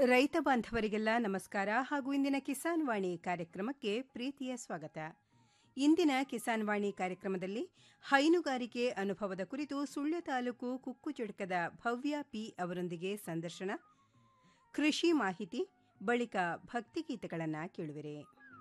ರೈತ ಬಾಂಧವರಿಗೆಲ್ಲ ನಮಸ್ಕಾರ ಹಾಗೂ ಇಂದಿನ ಕಿಸಾನ್ ವಾಣಿ ಕಾರ್ಯಕ್ರಮಕ್ಕೆ ಪ್ರೀತಿಯ ಸ್ವಾಗತ ಇಂದಿನ ಕಿಸಾನ್ ವಾಣಿ ಕಾರ್ಯಕ್ರಮದಲ್ಲಿ ಹೈನುಗಾರಿಕೆ ಅನುಭವದ ಕುರಿತು ಸುಳ್ಯ ತಾಲೂಕು ಕುಕ್ಕುಚುಡ್ಕದ ಭವ್ಯ ಪಿ ಅವರೊಂದಿಗೆ ಸಂದರ್ಶನ ಕೃಷಿ ಮಾಹಿತಿ ಬಳಿಕ ಭಕ್ತಿಗೀತೆಗಳನ್ನು ಕೇಳುವಿರೆ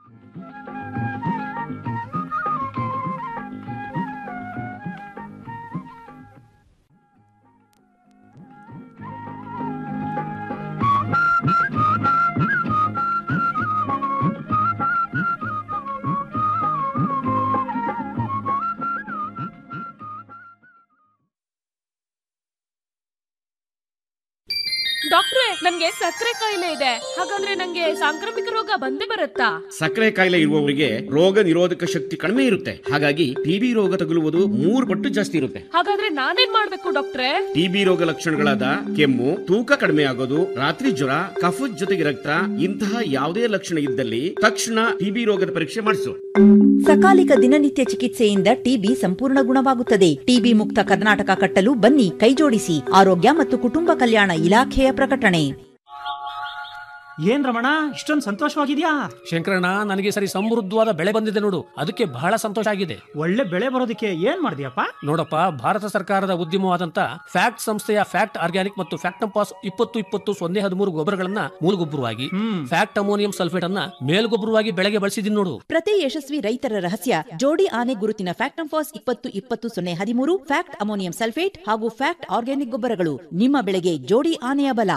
ಡಾಕ್ಟ್ರೆ ನನ್ಗೆ ಸಕ್ಕರೆ ಕಾಯಿಲೆ ಇದೆ ಹಾಗಂದ್ರೆ ನಂಗೆ ಸಾಂಕ್ರಾಮಿಕ ರೋಗ ಬಂದೇ ಬರುತ್ತಾ ಸಕ್ಕರೆ ಕಾಯಿಲೆ ಇರುವವರಿಗೆ ರೋಗ ನಿರೋಧಕ ಶಕ್ತಿ ಕಡಿಮೆ ಇರುತ್ತೆ ಹಾಗಾಗಿ ಟಿಬಿ ರೋಗ ತಗುಲುವುದು ಮೂರು ಪಟ್ಟು ಜಾಸ್ತಿ ಇರುತ್ತೆ ಹಾಗಾದ್ರೆ ನಾನೇನ್ ಮಾಡ್ಬೇಕು ಡಾಕ್ಟ್ರೆ ಟಿಬಿ ರೋಗ ಲಕ್ಷಣಗಳಾದ ಕೆಮ್ಮು ತೂಕ ಕಡಿಮೆ ಆಗೋದು ರಾತ್ರಿ ಜ್ವರ ಕಫದ ಜೊತೆಗೆ ರಕ್ತ ಇಂತಹ ಯಾವುದೇ ಲಕ್ಷಣ ಇದ್ದಲ್ಲಿ ತಕ್ಷಣ ಟಿಬಿ ರೋಗದ ಪರೀಕ್ಷೆ ಮಾಡಿಸು ಸಕಾಲಿಕ ದಿನನಿತ್ಯ ಚಿಕಿತ್ಸೆಯಿಂದ ಟಿಬಿ ಸಂಪೂರ್ಣ ಗುಣವಾಗುತ್ತದೆ ಟಿಬಿ ಮುಕ್ತ ಕರ್ನಾಟಕ ಕಟ್ಟಲು ಬನ್ನಿ ಕೈಜೋಡಿಸಿ ಆರೋಗ್ಯ ಮತ್ತು ಕುಟುಂಬ ಕಲ್ಯಾಣ ಇಲಾಖೆಯ ಪ್ರಕಟಣೆ ಏನ್ ರಮಣ ಇಷ್ಟೊಂದು ಸಂತೋಷವಾಗಿದ್ಯಾ ಶಂಕರಣ್ಣ ನನಗೆ ಈ ಸರಿ ಸಮೃದ್ಧವಾದ ಬೆಳೆ ಬಂದಿದೆ ನೋಡು ಅದಕ್ಕೆ ಬಹಳ ಸಂತೋಷ ಆಗಿದೆ ಒಳ್ಳೆ ಬೆಳೆ ಬರೋದಕ್ಕೆ ಏನ್ ಮಾಡಿದ್ಯಪ್ಪ ನೋಡಪ್ಪ ಭಾರತ ಸರ್ಕಾರದ ಉದ್ಯಮವಾದಂತ ಫ್ಯಾಕ್ಟ್ ಸಂಸ್ಥೆಯ ಫ್ಯಾಕ್ಟ್ ಆರ್ಗ್ಯಾನಿಕ್ ಮತ್ತು ಫ್ಯಾಕ್ಟ್ ಪಾಸ್ ಇಪ್ಪತ್ತು ಇಪ್ಪತ್ತು ಸೊನ್ನೆ ಹದಿಮೂರು ಗೊಬ್ಬರಗಳನ್ನ ಮೂಲಗೊಬ್ಬರವಾಗಿ ಹ್ಮ್ ಫ್ಯಾಕ್ಟ್ ಅಮೋನಿಯಂ ಸಲ್ಫೇಟ್ ಅನ್ನ ಮೇಲ್ಗೊಬ್ಬರವಾಗಿ ಬೆಳೆಗೆ ಬಳಸಿದೀನಿ ನೋಡು ಪ್ರತಿ ಯಶಸ್ವಿ ರೈತರ ರಹಸ್ಯ ಜೋಡಿ ಆನೆ ಗುರುತಿನ ಫ್ಯಾಕ್ಟ್ ಫಾಸ್ ಇಪ್ಪತ್ತು ಇಪ್ಪತ್ತು ಸೊನ್ನೆ ಹದಿಮೂರು ಫ್ಯಾಕ್ಟ್ ಅಮೋನಿಯಂ ಸಲ್ಫೇಟ್ ಹಾಗೂ ಫ್ಯಾಕ್ಟ್ ಆರ್ಗ್ಯಾನಿಕ್ ಗೊಬ್ಬರಗಳು ನಿಮ್ಮ ಬೆಳೆಗೆ ಜೋಡಿ ಆನೆಯ ಬಲ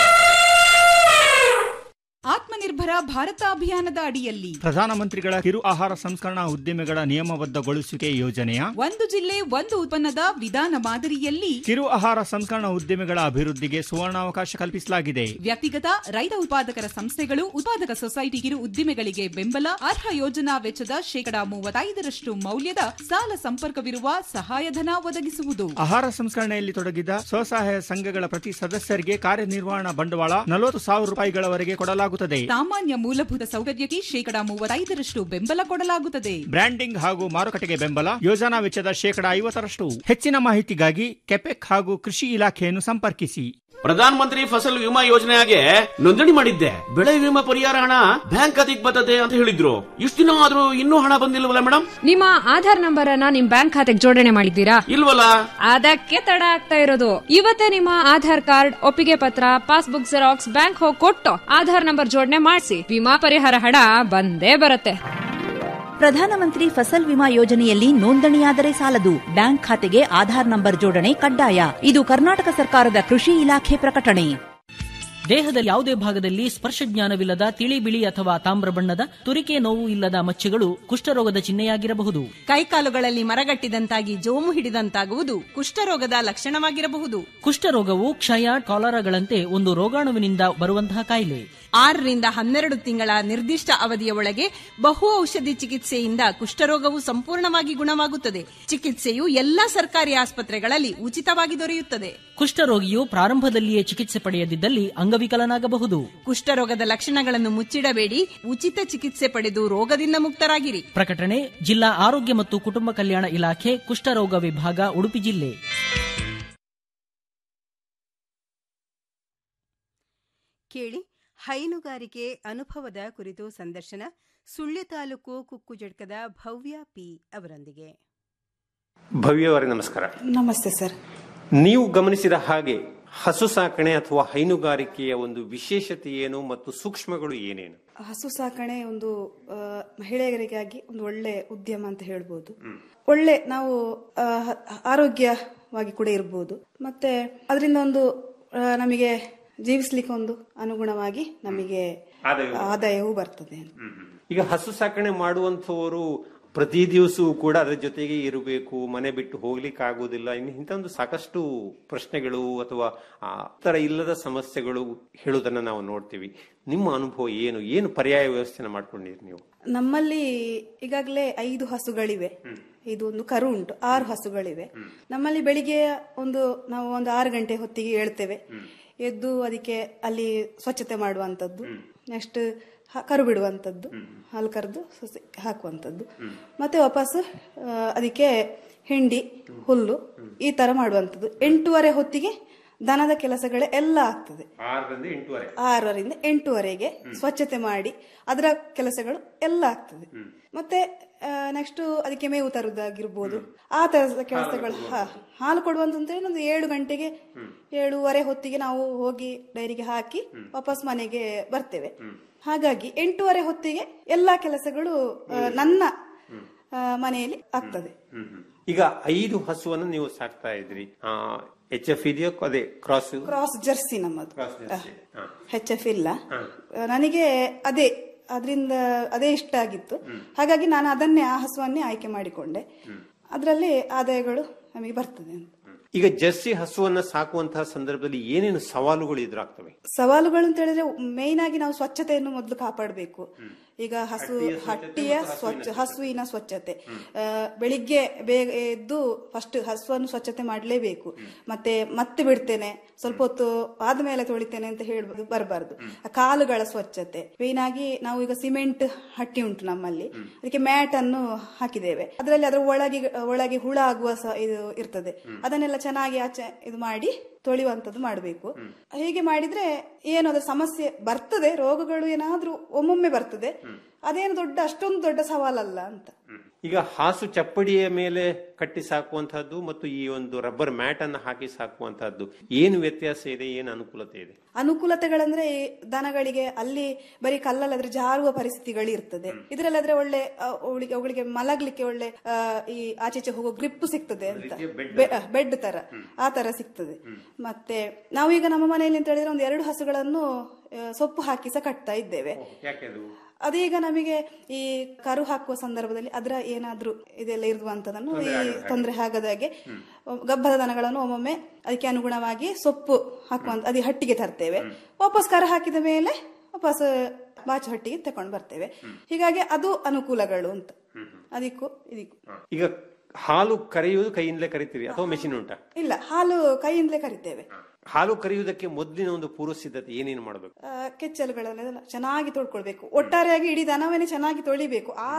ಆತ್ಮನಿರ್ಭರ ಭಾರತ ಅಭಿಯಾನದ ಅಡಿಯಲ್ಲಿ ಪ್ರಧಾನಮಂತ್ರಿಗಳ ಕಿರು ಆಹಾರ ಸಂಸ್ಕರಣಾ ಉದ್ದಿಮೆಗಳ ನಿಯಮಬದ್ಧಗೊಳಿಸುವಿಕೆ ಯೋಜನೆಯ ಒಂದು ಜಿಲ್ಲೆ ಒಂದು ಉತ್ಪನ್ನದ ವಿಧಾನ ಮಾದರಿಯಲ್ಲಿ ಕಿರು ಆಹಾರ ಸಂಸ್ಕರಣಾ ಉದ್ದಿಮೆಗಳ ಅಭಿವೃದ್ಧಿಗೆ ಸುವರ್ಣಾವಕಾಶ ಕಲ್ಪಿಸಲಾಗಿದೆ ವ್ಯಕ್ತಿಗತ ರೈತ ಉತ್ಪಾದಕರ ಸಂಸ್ಥೆಗಳು ಉತ್ಪಾದಕ ಸೊಸೈಟಿ ಕಿರು ಉದ್ದಿಮೆಗಳಿಗೆ ಬೆಂಬಲ ಅರ್ಹ ಯೋಜನಾ ವೆಚ್ಚದ ಶೇಕಡಾ ಮೂವತ್ತೈದರಷ್ಟು ಮೌಲ್ಯದ ಸಾಲ ಸಂಪರ್ಕವಿರುವ ಸಹಾಯಧನ ಒದಗಿಸುವುದು ಆಹಾರ ಸಂಸ್ಕರಣೆಯಲ್ಲಿ ತೊಡಗಿದ ಸ್ವಸಹಾಯ ಸಂಘಗಳ ಪ್ರತಿ ಸದಸ್ಯರಿಗೆ ಕಾರ್ಯನಿರ್ವಹಣಾ ಬಂಡವಾಳ ನಲವತ್ತು ಸಾವಿರ ರೂಪಾಯಿಗಳವರೆಗೆ ಕೊಡಲಾಗುತ್ತದೆ ಸಾಮಾನ್ಯ ಮೂಲಭೂತ ಸೌಕರ್ಯಕ್ಕೆ ಶೇಕಡಾ ಮೂವತ್ತೈದರಷ್ಟು ಬೆಂಬಲ ಕೊಡಲಾಗುತ್ತದೆ ಬ್ರ್ಯಾಂಡಿಂಗ್ ಹಾಗೂ ಮಾರುಕಟ್ಟೆಗೆ ಬೆಂಬಲ ಯೋಜನಾ ವೆಚ್ಚದ ಶೇಕಡಾ ಐವತ್ತರಷ್ಟು ಹೆಚ್ಚಿನ ಮಾಹಿತಿಗಾಗಿ ಕೆಪೆಕ್ ಹಾಗೂ ಕೃಷಿ ಇಲಾಖೆಯನ್ನು ಸಂಪರ್ಕಿಸಿ ಪ್ರಧಾನ ಮಂತ್ರಿ ಫಸಲ್ ವಿಮಾ ಯೋಜನೆಗೆ ನೋಂದಣಿ ಮಾಡಿದ್ದೆ ಬೆಳೆ ವಿಮಾ ಪರಿಹಾರ ಹಣ ಬ್ಯಾಂಕ್ ಖಾತೆಗೆ ಬರ್ತದೆ ಅಂತ ಹೇಳಿದ್ರು ಇಷ್ಟು ದಿನ ಆದ್ರೂ ಇನ್ನೂ ಹಣ ಬಂದಿಲ್ವಲ್ಲ ಮೇಡಮ್ ನಿಮ್ಮ ಆಧಾರ್ ನಂಬರ್ ಅನ್ನ ನಿಮ್ ಬ್ಯಾಂಕ್ ಖಾತೆಗೆ ಜೋಡಣೆ ಮಾಡಿದ್ದೀರಾ ಇಲ್ವಲ್ಲ ಅದಕ್ಕೆ ತಡ ಆಗ್ತಾ ಇರೋದು ಇವತ್ತೇ ನಿಮ್ಮ ಆಧಾರ್ ಕಾರ್ಡ್ ಒಪ್ಪಿಗೆ ಪತ್ರ ಪಾಸ್ಬುಕ್ ಜೆರಾಕ್ಸ್ ಬ್ಯಾಂಕ್ ಹೋಗಿ ಕೊಟ್ಟು ಆಧಾರ್ ನಂಬರ್ ಜೋಡಣೆ ಮಾಡಿಸಿ ವಿಮಾ ಪರಿಹಾರ ಹಣ ಬಂದೇ ಬರುತ್ತೆ ಪ್ರಧಾನಮಂತ್ರಿ ಫಸಲ್ ವಿಮಾ ಯೋಜನೆಯಲ್ಲಿ ನೋಂದಣಿಯಾದರೆ ಸಾಲದು ಬ್ಯಾಂಕ್ ಖಾತೆಗೆ ಆಧಾರ್ ನಂಬರ್ ಜೋಡಣೆ ಕಡ್ಡಾಯ ಇದು ಕರ್ನಾಟಕ ಸರ್ಕಾರದ ಕೃಷಿ ಇಲಾಖೆ ಪ್ರಕಟಣೆ ದೇಹದ ಯಾವುದೇ ಭಾಗದಲ್ಲಿ ಸ್ಪರ್ಶ ಜ್ಞಾನವಿಲ್ಲದ ತಿಳಿ ಬಿಳಿ ಅಥವಾ ತಾಮ್ರ ಬಣ್ಣದ ತುರಿಕೆ ನೋವು ಇಲ್ಲದ ಮಚ್ಚೆಗಳು ಕುಷ್ಠರೋಗದ ಚಿಹ್ನೆಯಾಗಿರಬಹುದು ಕೈಕಾಲುಗಳಲ್ಲಿ ಮರಗಟ್ಟಿದಂತಾಗಿ ಜೋಮು ಹಿಡಿದಂತಾಗುವುದು ಕುಷ್ಠರೋಗದ ಲಕ್ಷಣವಾಗಿರಬಹುದು ಕುಷ್ಠರೋಗವು ಕ್ಷಯ ಕಾಲರಾಗಳಂತೆ ಒಂದು ರೋಗಾಣುವಿನಿಂದ ಬರುವಂತಹ ಕಾಯಿಲೆ ಆರರಿಂದ ಹನ್ನೆರಡು ತಿಂಗಳ ನಿರ್ದಿಷ್ಟ ಅವಧಿಯ ಒಳಗೆ ಬಹು ಔಷಧಿ ಚಿಕಿತ್ಸೆಯಿಂದ ಕುಷ್ಠರೋಗವು ಸಂಪೂರ್ಣವಾಗಿ ಗುಣವಾಗುತ್ತದೆ ಚಿಕಿತ್ಸೆಯು ಎಲ್ಲಾ ಸರ್ಕಾರಿ ಆಸ್ಪತ್ರೆಗಳಲ್ಲಿ ಉಚಿತವಾಗಿ ದೊರೆಯುತ್ತದೆ ಕುಷ್ಠರೋಗಿಯು ಪ್ರಾರಂಭದಲ್ಲಿಯೇ ಚಿಕಿತ್ಸೆ ಪಡೆಯದಿದ್ದಲ್ಲಿ ಅಂಗವಿಕಲನಾಗಬಹುದು ಕುಷ್ಠರೋಗದ ಲಕ್ಷಣಗಳನ್ನು ಮುಚ್ಚಿಡಬೇಡಿ ಉಚಿತ ಚಿಕಿತ್ಸೆ ಪಡೆದು ರೋಗದಿಂದ ಮುಕ್ತರಾಗಿರಿ ಪ್ರಕಟಣೆ ಜಿಲ್ಲಾ ಆರೋಗ್ಯ ಮತ್ತು ಕುಟುಂಬ ಕಲ್ಯಾಣ ಇಲಾಖೆ ಕುಷ್ಠರೋಗ ವಿಭಾಗ ಉಡುಪಿ ಜಿಲ್ಲೆ ಕೇಳಿ ಹೈನುಗಾರಿಕೆ ಅನುಭವದ ಕುರಿತು ಸಂದರ್ಶನ ಸುಳ್ಯ ತಾಲೂಕು ಕುಕ್ಕುಜಡ್ಕದ ಭವ್ಯ ಪಿ ಅವರೊಂದಿಗೆ ಭವ್ಯವರೇ ನಮಸ್ಕಾರ ನಮಸ್ತೆ ಸರ್ ನೀವು ಗಮನಿಸಿದ ಹಾಗೆ ಹಸು ಸಾಕಣೆ ಅಥವಾ ಹೈನುಗಾರಿಕೆಯ ಒಂದು ವಿಶೇಷತೆ ಏನು ಮತ್ತು ಸೂಕ್ಷ್ಮಗಳು ಏನೇನು ಹಸು ಸಾಕಣೆ ಒಂದು ಆ, ಮಹಿಳೆಯರಿಗಾಗಿ ಒಂದು ಒಳ್ಳೆ ಉದ್ಯಮ ಅಂತ ಹೇಳ್ಬೋದು ಒಳ್ಳೆ ನಾವು ಆ, ಹ- ಆರೋಗ್ಯವಾಗಿ ಕೂಡ ಇರ್ಬೋದು ಮತ್ತೆ ಅದರಿಂದ ಒಂದು ಆ, ನಮಗೆ ಜೀವಿಸ್ಲಿಕ್ಕೆ ಒಂದು ಅನುಗುಣವಾಗಿ ನಮಗೆ ಆದಾಯವೂ ಆದಾಯವೂ ಬರ್ತದೆ ಈಗ ಹಸು ಸಾಕಣೆ ಮಾಡುವಂತವರು ಪ್ರತಿ ದಿವಸವೂ ಕೂಡ ಅದರ ಜೊತೆಗೆ ಇರಬೇಕು ಮನೆ ಬಿಟ್ಟು ಹೋಗ್ಲಿಕ್ಕೆ ಆಗುವುದಿಲ್ಲ ಇನ್ನು ಇಂಥ ಒಂದು ಸಾಕಷ್ಟು ಪ್ರಶ್ನೆಗಳು ಅಥವಾ ಆ ತರ ಇಲ್ಲದ ಸಮಸ್ಯೆಗಳು ಹೇಳುವುದನ್ನ ನಾವು ನೋಡ್ತೀವಿ ನಿಮ್ಮ ಅನುಭವ ಏನು ಏನು ಪರ್ಯಾಯ ವ್ಯವಸ್ಥೆನ ಮಾಡ್ಕೊಂಡಿರಿ ನೀವು ನಮ್ಮಲ್ಲಿ ಈಗಾಗಲೇ ಐದು ಹಸುಗಳಿವೆ ಇದು ಒಂದು ಕರು ಉಂಟು ಆರು ಹಸುಗಳಿವೆ ನಮ್ಮಲ್ಲಿ ಬೆಳಿಗ್ಗೆ ಒಂದು ನಾವು ಒಂದು ಆರು ಗಂಟೆ ಹೊತ್ತಿಗೆ ಹೇಳ್ತೇವೆ ಎದ್ದು ಅದಕ್ಕೆ ಅಲ್ಲಿ ಸ್ವಚ್ಛತೆ ಮಾಡುವಂಥದ್ದು ನೆಕ್ಸ್ಟ್ ಕರು ಬಿಡುವಂಥದ್ದು ಹಾಲು ಕರೆದು ಸೊಸೆ ಹಾಕುವಂಥದ್ದು ಮತ್ತೆ ವಾಪಸ್ ಆ, ಅದಕ್ಕೆ ಹಿಂಡಿ ಹುಲ್ಲು ಈ ತರ ಮಾಡುವಂಥದ್ದು ಎಂಟೂವರೆ ಹೊತ್ತಿಗೆ ದನದ ಕೆಲಸಗಳೇ ಎಲ್ಲ ಆಗ್ತದೆ ಆರರಿಂದ ಎಂಟುವರೆ ಆರರಿಂದ ಎಂಟುವರೆಗೆ ಸ್ವಚ್ಛತೆ ಮಾಡಿ ಅದರ ಕೆಲಸಗಳು ಎಲ್ಲ ಆಗ್ತದೆ ಮತ್ತೆ ನೆಕ್ಸ್ಟ್ ಅದಕ್ಕೆ ಮೇವು ತರುವುದಾಗಿರ್ಬೋದು ಆ ತರದ ಕೆಲಸಗಳು ಹಾ, ಹಾಲು ಕೊಡುವಂತ ಒಂದು ಏಳು ಗಂಟೆಗೆ ಏಳುವರೆ ಹೊತ್ತಿಗೆ ನಾವು ಹೋಗಿ ಡೈರಿಗೆ ಹಾಕಿ ವಾಪಸ್ ಮನೆಗೆ ಬರ್ತೇವೆ ಹಾಗಾಗಿ ಎಂಟೂವರೆ ಹೊತ್ತಿಗೆ ಎಲ್ಲಾ ಕೆಲಸಗಳು ಆ, ನನ್ನ ಆ, ಮನೆಯಲ್ಲಿ ಆಗ್ತದೆ ಈಗ ಐದು ಹಸುವನ್ನು ನೀವು ಸಾಕ್ತಾ ಇದ್ರಿ ಎಚ್ ಎಫ್ ಇದೆಯೋ ಅದೇ ಕ್ರಾಸ್ ಕ್ರಾಸ್ ಜರ್ಸಿ ನಮ್ಮದು ಕ್ರಾಸ್ ಜರ್ಸಿ. ಹಾ. ಹೆಚ್ ಎಫ್ ಇಲ್ಲ ನನಗೆ ಅದೇ ಅದರಿಂದ ಅದೇ ಇಷ್ಟ ಆಗಿತ್ತು ಹಾಗಾಗಿ ನಾನು ಅದನ್ನೇ ಆ ಹಸುವನ್ನೇ ಆಯ್ಕೆ ಮಾಡಿಕೊಂಡೆ ಅದರಲ್ಲಿ ಆದಾಯಗಳು ನಮಗೆ ಬರ್ತದೆ ಅಂತ ಈಗ ಜರ್ಸಿ ಹಸುವನ್ನ ಸಾಕುವಂತಹ ಸಂದರ್ಭದಲ್ಲಿ ಏನೇನು ಸವಾಲುಗಳು ಎದುರಾಗ್ತವೆ ಸವಾಲುಗಳು ಅಂತ ಹೇಳಿದ್ರೆ ಮೇಯ್ನ್ ಆಗಿ ನಾವು ಸ್ವಚ್ಛತೆಯನ್ನು ಮೊದಲು ಕಾಪಾಡಬೇಕು ಈಗ ಹಸು ಹಟ್ಟಿಯ ಸ್ವಚ್ಛ ಹಸುವಿನ ಸ್ವಚ್ಛತೆ ಆ, ಬೆಳಿಗ್ಗೆ ಬೇಗ ಎದ್ದು ಫಸ್ಟ್ ಹಸುವನ್ನು ಸ್ವಚ್ಛತೆ ಮಾಡಲೇಬೇಕು ಮತ್ತೆ ಮತ್ತೆ ಬಿಡ್ತೇನೆ ಸ್ವಲ್ಪ ಹೊತ್ತು ಆದ್ಮೇಲೆ ತೊಳಿತೇನೆ ಅಂತ ಹೇಳ್ಬೋದು ಬರಬಾರ್ದು ಕಾಲುಗಳ ಸ್ವಚ್ಛತೆ ಮೇಯ್ನ್ ಆಗಿ ನಾವು ಈಗ ಸಿಮೆಂಟ್ ಹಟ್ಟಿ ಉಂಟು ನಮ್ಮಲ್ಲಿ ಅದಕ್ಕೆ ಮ್ಯಾಟ್ ಅನ್ನು ಹಾಕಿದ್ದೇವೆ ಅದರಲ್ಲಿ ಅದರ ಒಳಗೆ ಒಳಗೆ ಹುಳ ಆಗುವ ಸ ಇದು ಇರ್ತದೆ ಅದನ್ನೆಲ್ಲ ಚೆನ್ನಾಗಿ ಆಚೆ ಇದು ಮಾಡಿ ತೊಳೆಯುವಂತದ್ದು ಮಾಡಬೇಕು ಹೀಗೆ ಮಾಡಿದ್ರೆ ಏನು ಅದರ ಸಮಸ್ಯೆ ಬರ್ತದೆ ರೋಗಗಳು ಏನಾದ್ರೂ ಒಮ್ಮೊಮ್ಮೆ ಬರ್ತದೆ ಅದೇನು ದೊಡ್ಡ ಅಷ್ಟೊಂದು ದೊಡ್ಡ ಸವಾಲಲ್ಲ ಅಂತ ಈಗ ಹಾಸು ಚಪ್ಪಡಿಯ ಮೇಲೆ ಕಟ್ಟಿ ಸಾಕುವಂತಹದ್ದು ಮತ್ತು ಈ ಒಂದು ರಬ್ಬರ್ ಮ್ಯಾಟ್ ಅನ್ನು ಹಾಕಿ ಸಾಕುವಂತಹದ್ದು ಏನು ವ್ಯತ್ಯಾಸ ಇದೆ ಏನು ಅನುಕೂಲತೆ ಇದೆ ಅನುಕೂಲತೆಗಳಂದ್ರೆ ಈ ದನಗಳಿಗೆ ಅಲ್ಲಿ ಬರೀ ಕಲ್ಲಲ್ಲಾದ್ರೆ ಜಾರುವ ಪರಿಸ್ಥಿತಿಗಳು ಇರ್ತದೆ ಇದರಲ್ಲಾದ್ರೆ ಒಳ್ಳೆ ಆ, ಅವಳಿಗೆ ಅವುಗಳಿಗೆ ಮಲಗ್ಲಿಕ್ಕೆ ಒಳ್ಳೆ ಆ, ಈ ಆಚೆಚೆ ಹೋಗೋ ಗ್ರಿಪ್ ಸಿಗ್ತದೆ ಅಂತ ಬೆಡ್ ತರ ಆ ತರ ಸಿಗ್ತದೆ ಮತ್ತೆ ನಾವೀಗ ನಮ್ಮ ಮನೆಯಲ್ಲಿ ಅಂತ ಹೇಳಿದ್ರೆ ಒಂದು ಎರಡು ಹಸುಗಳನ್ನು ಆ, ಸೊಪ್ಪು ಹಾಕಿ ಸಹ ಕಟ್ತಾ ಇದ್ದೇವೆ ಯಾಕೆ ಅದು ಅದೀಗ ನಮಗೆ ಈ ಕರು ಹಾಕುವ ಸಂದರ್ಭದಲ್ಲಿ ಅದರ ಏನಾದ್ರೂ ಇದೆಲ್ಲ ಇರುವಂತದನ್ನು ಈ ತೊಂದರೆ ಆಗದಾಗೆ ಗಬ್ಬದ ದನಗಳನ್ನು ಒಮ್ಮೊಮ್ಮೆ ಅದಕ್ಕೆ ಅನುಗುಣವಾಗಿ ಸೊಪ್ಪು ಹಾಕುವಂತ ಅದೇ ಹಟ್ಟಿಗೆ ತರ್ತೇವೆ ವಾಪಸ್ ಕರು ಹಾಕಿದ ಮೇಲೆ ವಾಪಸ್ ಬಾಚು ಹಟ್ಟಿಗೆ ತಕೊಂಡು ಬರ್ತೇವೆ ಹೀಗಾಗಿ ಅದು ಅನುಕೂಲಗಳು ಅಂತ ಅದಕ್ಕೂ ಇದಕ್ಕೂ ಈಗ ಹಾಲು ಕರೆಯುವುದು ಕೈಯಿಂದಲೇ ಕರಿತೀರಿ ಅಥವಾ ಮೆಷಿನ್ ಉಂಟಾ ಇಲ್ಲ ಹಾಲು ಕೈಯಿಂದಲೇ ಕರಿತೇವೆ ಹಾಲು ಕರೆಯುವುದಕ್ಕೆ ಮೊದಲಿನ ಒಂದು ಪೂರ್ವ ಸಿದ್ಧತೆ ಏನೇನು ಮಾಡಬೇಕು ಆ, ಕೆಚ್ಚಲುಗಳನ್ನೆಲ್ಲ ಚೆನ್ನಾಗಿ ತೊಳ್ಕೊಳ್ಬೇಕು ಒಟ್ಟಾರೆಯಾಗಿ ಇಡೀ ದನವನ್ನೇ ಚೆನ್ನಾಗಿ ತೊಳಿಬೇಕು ಆ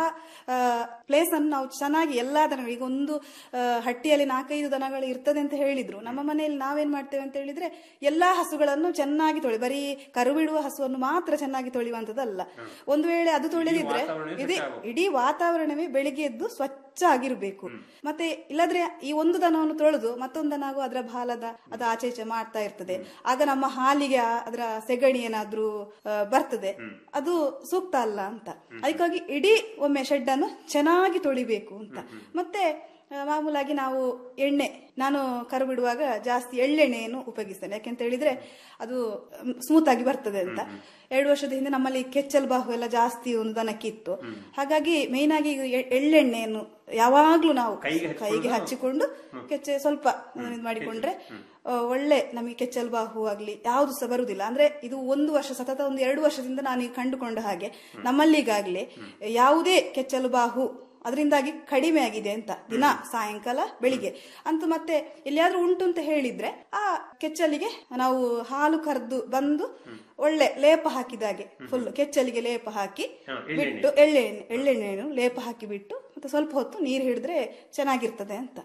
ಪ್ಲೇಸ್ ಅನ್ನು ನಾವು ಚೆನ್ನಾಗಿ ಎಲ್ಲಾ ದನಗಳು ಈಗ ಒಂದು ಆ, ಹಟ್ಟಿಯಲ್ಲಿ ನಾಲ್ಕೈದು ದನಗಳು ಇರ್ತದೆ ಅಂತ ಹೇಳಿದ್ರು ನಮ್ಮ ಮನೆಯಲ್ಲಿ ನಾವೇನ್ ಮಾಡ್ತೇವೆ ಅಂತ ಹೇಳಿದ್ರೆ ಎಲ್ಲಾ ಹಸುಗಳನ್ನು ಚೆನ್ನಾಗಿ ತೊಳಿ ಬರೀ ಕರು ಬಿಡುವ ಹಸುವನ್ನು ಮಾತ್ರ ಚೆನ್ನಾಗಿ ತೊಳೆಯುವಂತದ್ದಲ್ಲ ಒಂದು ವೇಳೆ ಅದು ತೊಳೆದಿದ್ರೆ ಇಡೀ ಇಡೀ ವಾತಾವರಣವೇ ಬೆಳಿಗ್ಗೆ ಎದ್ದು ಸ್ವಚ್ಛ ಆಗಿರ್ಬೇಕು ಮತ್ತೆ ಇಲ್ಲದ್ರೆ ಈ ಒಂದು ದನವನ್ನು ತೊಳೆದು ಮತ್ತೊಂದು ದನ ಆಗು ಅದರ ಬಾಲದ ಅದು ಆಚೆ ಈಚೆ ಮಾಡ್ತಾ ಇರ್ತದೆ ಆಗ ನಮ್ಮ ಹಾಲಿಗೆ ಆ- ಅದರ ಸೆಗಣಿ ಏನಾದ್ರೂ ಆ, ಬರ್ತದೆ ಅದು ಸೂಕ್ತ ಅಲ್ಲ ಅಂತ ಅದಕ್ಕಾಗಿ ಇಡೀ ಒಮ್ಮೆ ಶೆಡ್ ಅನ್ನು ಚೆನ್ನಾಗಿ ತೊಳಿಬೇಕು ಅಂತ ಮತ್ತೆ ಆ, ಮಾಮೂಲಾಗಿ ನಾವು ಎಣ್ಣೆ ನಾನು ಕರು ಬಿಡುವಾಗ ಜಾಸ್ತಿ ಎಳ್ಳೆಣ್ಣೆಯನ್ನು ಉಪಯೋಗಿಸ್ತೇನೆ ಯಾಕೆಂತ ಹೇಳಿದ್ರೆ ಅದು ಸ್ಮೂತ್ ಆಗಿ ಬರ್ತದೆ ಅಂತ ಎರಡು ವರ್ಷದ ಹಿಂದೆ ನಮ್ಮಲ್ಲಿ ಕೆಚ್ಚಲ್ ಬಾಹು ಎಲ್ಲ ಜಾಸ್ತಿ ಒಂದು ದನಕ್ಕೆ ಇತ್ತು ಹಾಗಾಗಿ ಮೇಯ್ನ್ ಆಗಿ ಇದು ಎ- ಎಳ್ಳೆಣ್ಣೆಯನ್ನು ಯಾವಾಗ್ಲೂ ನಾವು ಕೈಗೆ ಹಚ್ಚಿಕೊಂಡು ಕೆಚ್ಚೆ ಸ್ವಲ್ಪ ಇದು ಮಾಡಿಕೊಂಡ್ರೆ ಆ, ಒಳ್ಳೆ ನಮಗೆ ಕೆಚ್ಚಲ್ ಬಾಹು ಆಗ್ಲಿ ಯಾವ್ದು ಸಹ ಬರುದಿಲ್ಲ ಅಂದ್ರೆ ಇದು ಒಂದು ವರ್ಷ ಸತತ ಒಂದು ಎರಡು ವರ್ಷದಿಂದ ನಾನು ಈಗ ಕಂಡುಕೊಂಡ ಹಾಗೆ ನಮ್ಮಲ್ಲಿಗಾಗ್ಲಿ ಯಾವುದೇ ಕೆಚ್ಚಲು ಬಾಹು ಅದರಿಂದಾಗಿ ಕಡಿಮೆ ಆಗಿದೆ ಅಂತ ದಿನ ಸಾಯಂಕಾಲ ಬೆಳಿಗ್ಗೆ ಅಂತ ಮತ್ತೆ ಎಲ್ಲಿಯಾದ್ರೂ ಉಂಟು ಅಂತ ಹೇಳಿದ್ರೆ ಆ ಕೆಚ್ಚಲಿಗೆ ನಾವು ಹಾಲು ಕರೆದು ಬಂದು ಒಳ್ಳೆ ಲೇಪ ಹಾಕಿದಾಗೆ ಫುಲ್ ಕೆಚ್ಚಲಿಗೆ ಲೇಪ ಹಾಕಿ ಬಿಟ್ಟು ಎಳ್ಳೆಣ್ಣೆ ಎಳ್ಳೆಣ್ಣೆಯನ್ನು ಲೇಪ ಹಾಕಿ ಬಿಟ್ಟು ಮತ್ತೆ ಸ್ವಲ್ಪ ಹೊತ್ತು ನೀರು ಹಿಡಿದ್ರೆ ಚೆನ್ನಾಗಿರ್ತದೆ ಅಂತ